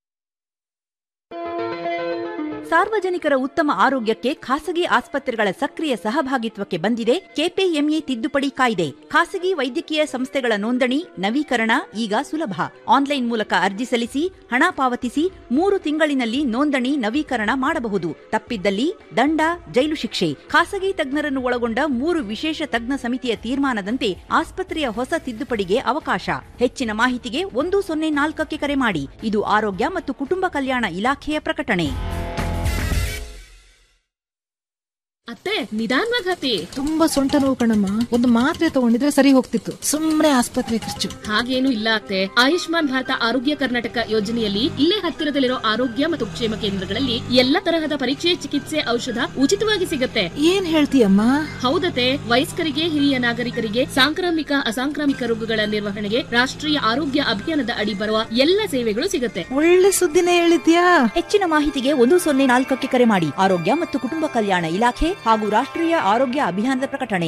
ಸಾರ್ವಜನಿಕರ ಉತ್ತಮ ಆರೋಗ್ಯಕ್ಕೆ ಖಾಸಗಿ ಆಸ್ಪತ್ರೆಗಳ ಸಕ್ರಿಯ ಸಹಭಾಗಿತ್ವಕ್ಕೆ ಬಂದಿದೆ ಕೆಪಿಎಂಇ ತಿದ್ದುಪಡಿ ಕಾಯ್ದೆ ಖಾಸಗಿ ವೈದ್ಯಕೀಯ ಸಂಸ್ಥೆಗಳ ನೋಂದಣಿ ನವೀಕರಣ ಈಗ ಸುಲಭ ಆನ್ಲೈನ್ ಮೂಲಕ ಅರ್ಜಿ ಸಲ್ಲಿಸಿ ಹಣ ಪಾವತಿಸಿ ಮೂರು ತಿಂಗಳಿನಲ್ಲಿ ನೋಂದಣಿ ನವೀಕರಣ ಮಾಡಬಹುದು ತಪ್ಪಿದ್ದಲ್ಲಿ ದಂಡ ಜೈಲು ಶಿಕ್ಷೆ ಖಾಸಗಿ ತಜ್ಞರನ್ನು ಒಳಗೊಂಡ ಮೂರು ವಿಶೇಷ ತಜ್ಞ ಸಮಿತಿಯ ತೀರ್ಮಾನದಂತೆ ಆಸ್ಪತ್ರೆಯ ಹೊಸ ತಿದ್ದುಪಡಿಗೆ ಅವಕಾಶ ಹೆಚ್ಚಿನ ಮಾಹಿತಿಗೆ ಒಂದು ಸೊನ್ನೆ ನಾಲ್ಕಕ್ಕೆ ಕರೆ ಮಾಡಿ ಇದು ಆರೋಗ್ಯ ಮತ್ತು ಕುಟುಂಬ ಕಲ್ಯಾಣ ಇಲಾಖೆಯ ಪ್ರಕಟಣೆ ಅತ್ತೆ ನಿಧಾನವಾಗಿ ಹತ್ತಿ ತುಂಬಾ ಸೊಂಟ ನೋವು ಕಣಮ್ಮ ಒಂದು ಮಾತ್ರೆ ತಗೊಂಡಿದ್ರೆ ಸರಿ ಹೋಗ್ತಿತ್ತು ಸುಮ್ನೆ ಆಸ್ಪತ್ರೆ ಖರ್ಚು ಹಾಗೇನು ಇಲ್ಲ ಅತ್ತೆ ಆಯುಷ್ಮಾನ್ ಭಾರತ ಆರೋಗ್ಯ ಕರ್ನಾಟಕ ಯೋಜನೆಯಲ್ಲಿ ಇಲ್ಲೇ ಹತ್ತಿರದಲ್ಲಿರೋ ಆರೋಗ್ಯ ಮತ್ತು ಕ್ಷೇಮ ಕೇಂದ್ರಗಳಲ್ಲಿ ಎಲ್ಲ ತರಹದ ಪರೀಕ್ಷೆ ಚಿಕಿತ್ಸೆ ಔಷಧ ಉಚಿತವಾಗಿ ಸಿಗುತ್ತೆ ಏನ್ ಹೇಳ್ತೀಯಮ್ಮ ಹೌದತೆ ವಯಸ್ಕರಿಗೆ ಹಿರಿಯ ನಾಗರಿಕರಿಗೆ ಸಾಂಕ್ರಾಮಿಕ ಅಸಾಂಕ್ರಾಮಿಕ ರೋಗಗಳ ನಿರ್ವಹಣೆಗೆ ರಾಷ್ಟ್ರೀಯ ಆರೋಗ್ಯ ಅಭಿಯಾನದ ಅಡಿ ಬರುವ ಎಲ್ಲ ಸೇವೆಗಳು ಸಿಗುತ್ತೆ ಒಳ್ಳೆ ಸುದ್ದಿನೇ ಹೇಳಿದ್ಯಾ ಹೆಚ್ಚಿನ ಮಾಹಿತಿಗೆ ಒಂದು ಸೊನ್ನೆ ನಾಲ್ಕಕ್ಕೆ ಕರೆ ಮಾಡಿ ಆರೋಗ್ಯ ಮತ್ತು ಕುಟುಂಬ ಕಲ್ಯಾಣ ಇಲಾಖೆ ಹಾಗೂ ರಾಷ್ಟ್ರೀಯ ಆರೋಗ್ಯ ಅಭಿಯಾನದ ಪ್ರಕಟಣೆ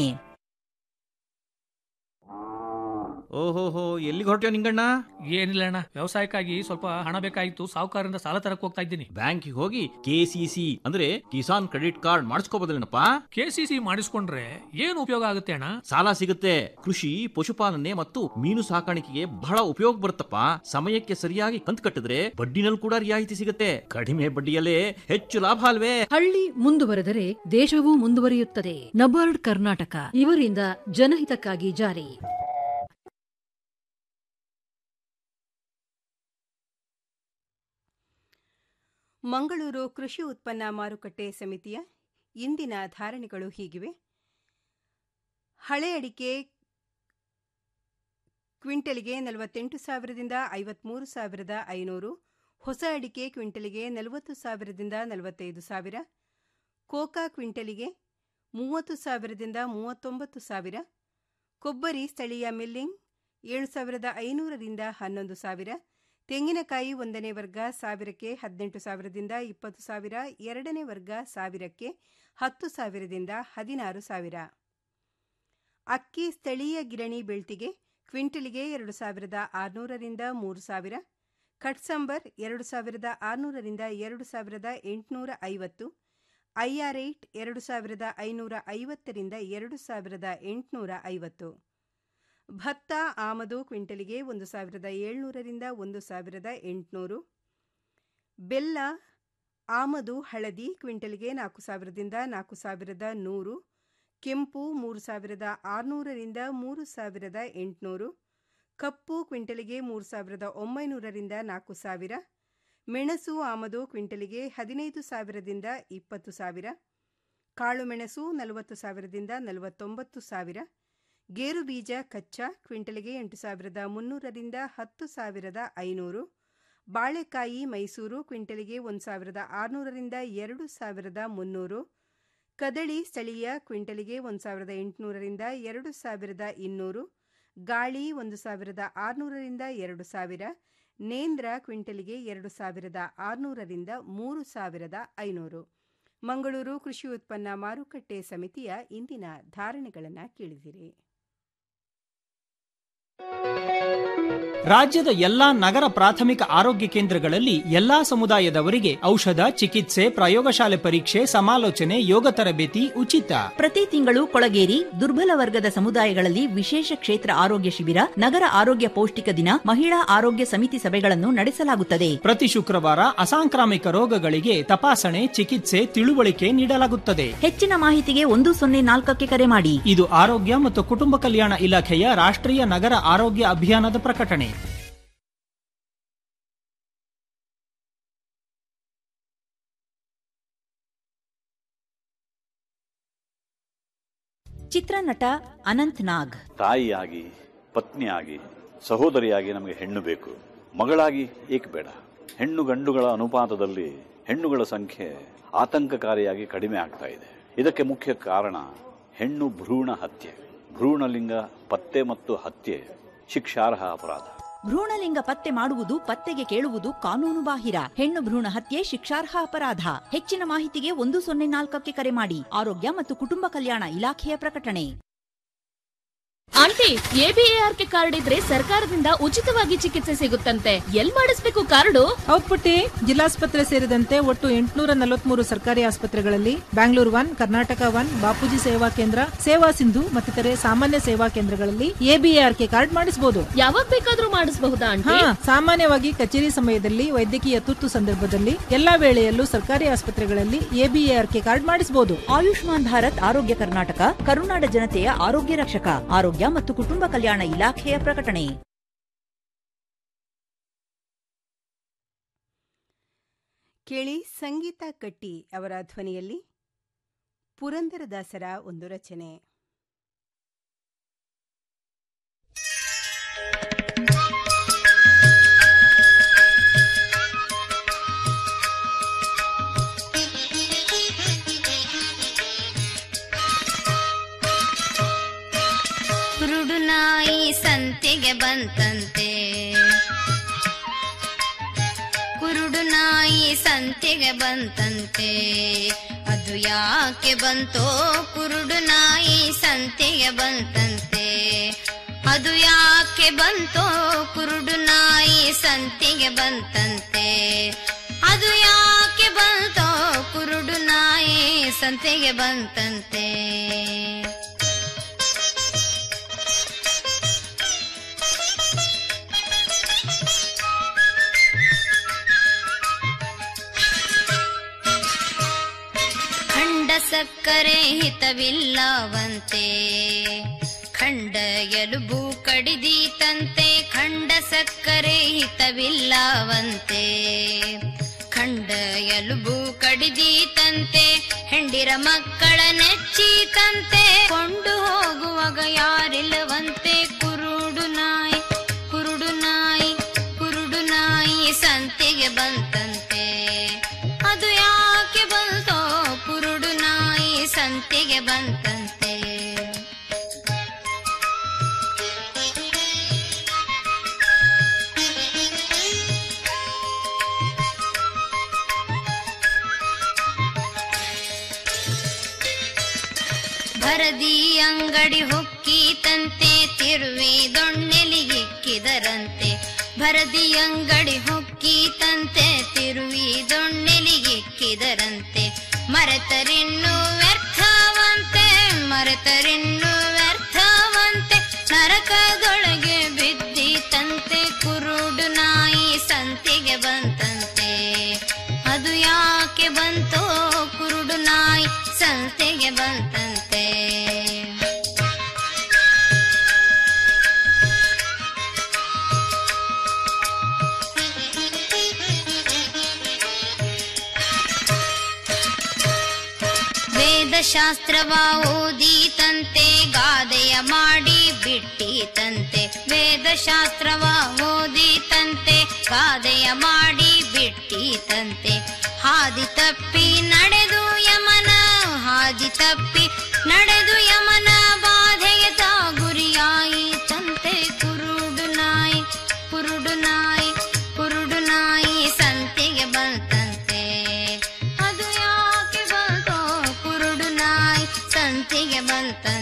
ಓಹೋಹೋ ಎಲ್ಲಿಗೆ ಹೊರಟ್ಯೋ ನಿಂಗಣ್ಣ ಏನಿಲ್ಲ ಅಣ್ಣ ವ್ಯವಸಾಯಕ್ಕಾಗಿ ಸ್ವಲ್ಪ ಹಣ ಬೇಕಾಗಿತ್ತು ಸಾಹುಕಾರರಿಂದ ಸಾಲ ತರಕ್ ಹೋಗ್ತಾ ಇದ್ದೀನಿ ಬ್ಯಾಂಕಿಗೆ ಹೋಗಿ ಕೆಸಿಸಿ ಅಂದ್ರೆ ಕಿಸಾನ್ ಕ್ರೆಡಿಟ್ ಕಾರ್ಡ್ ಮಾಡಿಸ್ಕೋಬೋದಲ್ಲೇನಪ್ಪ ಕೆಸಿಸಿ ಮಾಡಿಸ್ಕೊಂಡ್ರೆ ಏನು ಉಪಯೋಗ ಆಗುತ್ತೆ ಅಣ್ಣ ಸಾಲ ಸಿಗುತ್ತೆ ಕೃಷಿ ಪಶುಪಾಲನೆ ಮತ್ತು ಮೀನು ಸಾಕಾಣಿಕೆಗೆ ಬಹಳ ಉಪಯೋಗ ಬರುತ್ತಪ್ಪ ಸಮಯಕ್ಕೆ ಸರಿಯಾಗಿ ಕಂತು ಕಟ್ಟಿದ್ರೆ ಬಡ್ಡಿನಲ್ಲಿ ಕೂಡ ರಿಯಾಯಿತಿ ಸಿಗುತ್ತೆ ಕಡಿಮೆ ಬಡ್ಡಿಯಲ್ಲೇ ಹೆಚ್ಚು ಲಾಭ ಅಲ್ವೇ ಹಳ್ಳಿ ಮುಂದುವರೆದರೆ ದೇಶವೂ ಮುಂದುವರಿಯುತ್ತದೆ ನಬಾರ್ಡ್ ಕರ್ನಾಟಕ ಇವರಿಂದ ಜನಹಿತಕ್ಕಾಗಿ ಜಾರಿ ಮಂಗಳೂರು ಕೃಷಿ ಉತ್ಪನ್ನ ಮಾರುಕಟ್ಟೆ ಸಮಿತಿಯ ಇಂದಿನ ಧಾರಣೆಗಳು ಹೀಗಿವೆ ಹಳೆ ಅಡಿಕೆ ಕ್ವಿಂಟಲಿಗೆ ನಲವತ್ತೆಂಟು ಸಾವಿರದಿಂದ ಐವತ್ಮೂರು ಸಾವಿರದ ಐನೂರು ಹೊಸ ಅಡಿಕೆ ಕ್ವಿಂಟಲಿಗೆ ನಲವತ್ತು ಸಾವಿರದಿಂದ ನಲವತ್ತೈದು ಸಾವಿರ ಕೋಕಾ ಕ್ವಿಂಟಲಿಗೆ ಮೂವತ್ತು ಸಾವಿರದಿಂದ ಮೂವತ್ತೊಂಬತ್ತು ಸಾವಿರ ಕೊಬ್ಬರಿ ಸ್ಥಳೀಯ ಮಿಲ್ಲಿಂಗ್ ಏಳು ಸಾವಿರದ ಐನೂರರಿಂದ ಹನ್ನೊಂದು ಸಾವಿರ ತೆಂಗಿನಕಾಯಿ ಒಂದನೇ ವರ್ಗ ಸಾವಿರಕ್ಕೆ ಹದಿನೆಂಟು ಸಾವಿರದಿಂದ ಇಪ್ಪತ್ತು ಸಾವಿರ ಎರಡನೇ ವರ್ಗ ಸಾವಿರಕ್ಕೆ ಹತ್ತು ಸಾವಿರದಿಂದ ಹದಿನಾರು ಸಾವಿರ ಅಕ್ಕಿ ಸ್ಥಳೀಯ ಗಿರಣಿ ಬೆಳ್ತಿಗೆ ಕ್ವಿಂಟಲಿಗೆ ಎರಡು ಸಾವಿರದ ಆರುನೂರರಿಂದ ಮೂರು ಸಾವಿರ ಕಟ್ಸಂಬರ್ ಎರಡು ಸಾವಿರದ ಆರುನೂರರಿಂದ ಎರಡು ಸಾವಿರದ ಎಂಟುನೂರ ಐವತ್ತು ಐಆರ್ ಏಟ್ ಎರಡು ಸಾವಿರದ ಐನೂರ ಐವತ್ತರಿಂದ ಎರಡು ಸಾವಿರದ ಎಂಟುನೂರ ಐವತ್ತು ಭತ್ತ ಆಮದು ಕ್ವಿಂಟಲಿಗೆ ಒಂದು ಸಾವಿರದ ಏಳ್ನೂರರಿಂದ ಒಂದು ಸಾವಿರದ ಎಂಟುನೂರು ಬೆಲ್ಲ ಆಮದು ಹಳದಿ ಕ್ವಿಂಟಲ್ಗೆ ನಾಲ್ಕು ಸಾವಿರದಿಂದ ನಾಲ್ಕು ಸಾವಿರದ ನೂರು ಕೆಂಪು ಮೂರು ಸಾವಿರದ ಆರುನೂರರಿಂದ ಮೂರು ಸಾವಿರದ ಎಂಟುನೂರು ಕಪ್ಪು ಕ್ವಿಂಟಲಿಗೆ ಮೂರು ಸಾವಿರದ ಒಂಬೈನೂರರಿಂದ ನಾಲ್ಕು ಸಾವಿರ ಮೆಣಸು ಆಮದು ಕ್ವಿಂಟಲಿಗೆ ಹದಿನೈದು ಸಾವಿರದಿಂದ ಇಪ್ಪತ್ತು ಸಾವಿರ ಕಾಳುಮೆಣಸು ನಲವತ್ತು ಸಾವಿರದಿಂದ ನಲವತ್ತೊಂಬತ್ತು ಸಾವಿರ ಗೇರು ಬೀಜ ಕಚ್ಚಾ ಕ್ವಿಂಟಲಿಗೆ ಎಂಟು ಸಾವಿರದ ಮುನ್ನೂರರಿಂದ ಹತ್ತು ಸಾವಿರದ ಐನೂರು ಬಾಳೆಕಾಯಿ ಮೈಸೂರು ಕ್ವಿಂಟಲಿಗೆ ಒಂದು ಸಾವಿರದ ಆರುನೂರರಿಂದ ಎರಡು ಸಾವಿರದ ಮುನ್ನೂರು ಕದಳಿ ಸ್ಥಳೀಯ ಕ್ವಿಂಟಲಿಗೆ ಒಂದು ಸಾವಿರದ ಎಂಟುನೂರರಿಂದ ಎರಡು ಸಾವಿರದ ಇನ್ನೂರು ಗಾಳಿ ಒಂದು ಸಾವಿರದ ಆರುನೂರರಿಂದ ಎರಡು ಸಾವಿರ ನೇಂದ್ರ ಕ್ವಿಂಟಲಿಗೆ ಎರಡು ಸಾವಿರದ ಆರುನೂರರಿಂದ ಮೂರು ಸಾವಿರದ ಐನೂರು ಮಂಗಳೂರು ಕೃಷಿ ಉತ್ಪನ್ನ ಮಾರುಕಟ್ಟೆ ಸಮಿತಿಯ ಇಂದಿನ ಧಾರಣೆಗಳನ್ನು ಕೇಳಿದಿರಿ ರಾಜ್ಯದ ಎಲ್ಲಾ ನಗರ ಪ್ರಾಥಮಿಕ ಆರೋಗ್ಯ ಕೇಂದ್ರಗಳಲ್ಲಿ ಎಲ್ಲಾ ಸಮುದಾಯದವರಿಗೆ ಔಷಧ ಚಿಕಿತ್ಸೆ ಪ್ರಯೋಗಶಾಲೆ ಪರೀಕ್ಷೆ ಸಮಾಲೋಚನೆ ಯೋಗ ತರಬೇತಿ ಉಚಿತ ಪ್ರತಿ ತಿಂಗಳು ಕೊಳಗೇರಿ ದುರ್ಬಲ ವರ್ಗದ ಸಮುದಾಯಗಳಲ್ಲಿ ವಿಶೇಷ ಕ್ಷೇತ್ರ ಆರೋಗ್ಯ ಶಿಬಿರ ನಗರ ಆರೋಗ್ಯ ಪೌಷ್ಟಿಕ ದಿನ ಮಹಿಳಾ ಆರೋಗ್ಯ ಸಮಿತಿ ಸಭೆಗಳನ್ನು ನಡೆಸಲಾಗುತ್ತದೆ ಪ್ರತಿ ಶುಕ್ರವಾರ ಅಸಾಂಕ್ರಾಮಿಕ ರೋಗಗಳಿಗೆ ತಪಾಸಣೆ ಚಿಕಿತ್ಸೆ ತಿಳುವಳಿಕೆ ನೀಡಲಾಗುತ್ತದೆ ಹೆಚ್ಚಿನ ಮಾಹಿತಿಗೆ ಒಂದು ಸೊನ್ನೆ ನಾಲ್ಕಕ್ಕೆ ಕರೆ ಮಾಡಿ ಇದು ಆರೋಗ್ಯ ಮತ್ತು ಕುಟುಂಬ ಕಲ್ಯಾಣ ಇಲಾಖೆಯ ರಾಷ್ಟ್ರೀಯ ನಗರ ಆರೋಗ್ಯ ಅಭಿಯಾನದ ಪ್ರಕಟಣೆ ಚಿತ್ರನಟ ಅನಂತ್ ನಾಗ್ ತಾಯಿಯಾಗಿ ಪತ್ನಿಯಾಗಿ ಸಹೋದರಿಯಾಗಿ ನಮಗೆ ಹೆಣ್ಣು ಬೇಕು ಮಗಳಾಗಿ ಏಕೆ ಬೇಡ ಹೆಣ್ಣು ಗಂಡುಗಳ ಅನುಪಾತದಲ್ಲಿ ಹೆಣ್ಣುಗಳ ಸಂಖ್ಯೆ ಆತಂಕಕಾರಿಯಾಗಿ ಕಡಿಮೆ ಆಗ್ತಾ ಇದೆ ಇದಕ್ಕೆ ಮುಖ್ಯ ಕಾರಣ ಹೆಣ್ಣು ಭ್ರೂಣ ಹತ್ಯೆ ಭ್ರೂಣಲಿಂಗ ಪತ್ತೆ ಮತ್ತು ಹತ್ಯೆ ಶಿಕ್ಷಾರ್ಹ ಅಪರಾಧ ಭ್ರೂಣಲಿಂಗ ಪತ್ತೆ ಮಾಡುವುದು ಪತ್ತೆಗೆ ಕೇಳುವುದು ಕಾನೂನು ಬಾಹಿರ ಹೆಣ್ಣು ಭ್ರೂಣ ಹತ್ಯೆ ಶಿಕ್ಷಾರ್ಹ ಅಪರಾಧ ಹೆಚ್ಚಿನ ಮಾಹಿತಿಗೆ ಒಂದು ಸೊನ್ನೆ ನಾಲ್ಕಕ್ಕೆ ಕರೆ ಮಾಡಿ ಆರೋಗ್ಯ ಮತ್ತು ಕುಟುಂಬ ಕಲ್ಯಾಣ ಇಲಾಖೆಯ ಪ್ರಕಟಣೆ ಆಂಟಿ ಎಬಿಎಆರ್ಕೆ ಕಾರ್ಡ್ ಇದ್ರೆ ಸರ್ಕಾರದಿಂದ ಉಚಿತವಾಗಿ ಚಿಕಿತ್ಸೆ ಸಿಗುತ್ತಂತೆ ಎಲ್ ಮಾಡಿಸ್ಬೇಕು ಕಾರ್ಡು ಹೌದ್ ಪುಟ್ಟಿ ಜಿಲ್ಲಾಸ್ಪತ್ರೆ ಸೇರಿದಂತೆ ಒಟ್ಟು ಎಂಟುನೂರ ನಲವತ್ಮೂರು ಸರ್ಕಾರಿ ಆಸ್ಪತ್ರೆಗಳಲ್ಲಿ ಬ್ಯಾಂಗ್ಳೂರ್ ಒನ್ ಕರ್ನಾಟಕ ಒನ್ ಬಾಪೂಜಿ ಸೇವಾ ಕೇಂದ್ರ ಸೇವಾ ಸಿಂಧು ಮತ್ತಿತರೆ ಸಾಮಾನ್ಯ ಸೇವಾ ಕೇಂದ್ರಗಳಲ್ಲಿ ಎಬಿಎಆರ್ಕೆ ಕಾರ್ಡ್ ಮಾಡಿಸಬಹುದು ಯಾವಾಗ ಬೇಕಾದ್ರೂ ಮಾಡಿಸಬಹುದಾ ಹಾ ಆಂಟಿ ಸಾಮಾನ್ಯವಾಗಿ ಕಚೇರಿ ಸಮಯದಲ್ಲಿ ವೈದ್ಯಕೀಯ ತುರ್ತು ಸಂದರ್ಭದಲ್ಲಿ ಎಲ್ಲಾ ವೇಳೆಯಲ್ಲೂ ಸರ್ಕಾರಿ ಆಸ್ಪತ್ರೆಗಳಲ್ಲಿ ಎಬಿಎಆರ್ಕೆ ಕಾರ್ಡ್ ಮಾಡಿಸಬಹುದು ಆಯುಷ್ಮಾನ್ ಭಾರತ್ ಆರೋಗ್ಯ ಕರ್ನಾಟಕ ಕರುನಾಡ ಜನತೆಯ ಆರೋಗ್ಯ ರಕ್ಷಕ ಆರೋಗ್ಯ ಮತ್ತು ಕುಟುಂಬ ಕಲ್ಯಾಣ ಇಲಾಖೆಯ ಪ್ರಕಟಣೆ ಕೇಳಿ ಸಂಗೀತ ಕಟ್ಟಿ ಅವರ ಧ್ವನಿಯಲ್ಲಿ ಪುರಂದರದಾಸರ ಒಂದು ರಚನೆ ಕುರುಡು ನಾಯಿ ಸಂತೆಗೆ ಬಂತಂತೆ ಕುರುಡು ನಾಯಿ ಸಂತೆಗೆ ಬಂತಂತೆ ಅದು ಯಾಕೆ ಬಂತೋ ಕುರುಡು ನಾಯಿ ಸಂತೆಗೆ ಬಂತಂತೆ ಅದು ಯಾಕೆ ಬಂತೋ ಕುರುಡು ನಾಯಿ ಸಂತೆಗೆ ಬಂತಂತೆ ಅದು ಯಾಕೆ ಬಂತೋ ಕುರುಡು ನಾಯಿ ಸಂತೆಗೆ ಬಂತಂತೆ ಖಂಡ ಸಕ್ಕರೆ ಹಿತವಿಲ್ಲವಂತೆ ಖಂಡ ಎಲುಬು ಕಡಿದೀತಂತೆ ಖಂಡ ಸಕ್ಕರೆ ಹಿತವಿಲ್ಲವಂತೆ ಖಂಡ ಎಲುಬು ಕಡಿದೀತಂತೆ ಹೆಂಡಿರ ಮಕ್ಕಳ ನೆಚ್ಚೀತಂತೆ ಕೊಂಡು ಹೋಗುವಾಗ ಯಾರಿಲ್ಲವಂತೆ ಕುರುಡು ನಾಯಿ ಕುರುಡು ನಾಯಿ ಕುರುಡು ನಾಯಿ ಸಂತೆಗೆ ಬಂತಂತೆ ಅದು ಯಾಕೆ ಬಂತೋ ಕುರುಡು ನಾಯಿ ಸಂತೆಗೆ ಬಂತಂತೆ ಭರದಿ ಅಂಗಡಿ ಹೊಕ್ಕೀತಂತೆ ತಿರುವಿ ದೊಣ್ಣೆಲಿಗಿಕ್ಕಿದರಂತೆ ಭರದಿ ಅಂಗಡಿ ಹೊಕ್ಕೀತಂತೆ ತಿರುವಿ ದೊಣ್ಣೆಲಿಗಿಕ್ಕಿದರಂತೆ ಮರೆತರಿನ್ನು ವ್ಯರ್ಥವಂತೆ ಮರೆತರಿನ್ನು ವ್ಯರ್ಥವಂತೆ ನರಕದೊಳಗೆ ಬಿದ್ದೀತಂತೆ ಕುರುಡು ನಾಯಿ ಸಂತೆಗೆ ಬಂತಂತೆ ಅದು ಯಾಕೆ ಬಂತೋ ಕುರುಡು ನಾಯಿ ಸಂತೆಗೆ ಬಂತಂತೆ ವೇದಶಾಸ್ತ್ರವ ಓದೀತಂತೆ ಗಾದೆಯ ಮಾಡಿ ಬಿಟ್ಟೀತಂತೆ ವೇದಶಾಸ್ತ್ರವ ಓದೀತಂತೆ ಗಾದೆಯ ಮಾಡಿ ಬಿಟ್ಟೀತಂತೆ ಹಾದಿ ತಪ್ಪಿ ನಡೆದು ಯಮನ ಹಾದಿ ತಪ್ಪಿ ನಡೆದು ಯಮನ ಬಾಧೆಗೆ ತಾ ಗುರಿಯಾಯಿತಂತೆ ಕುರುಡು ನಾಯಿ ಕುರುಡು ನಾಯಿ ಕುರುಡು ನಾಯಿ ಸಂತೆಗೆ ಬಂತಂತೆ ಅದು ಯಾಕೆ ಬಂತೋ ಕುರುಡು ನಾಯಿ ಸಂತೆಗೆ ಬಂತಂತೆ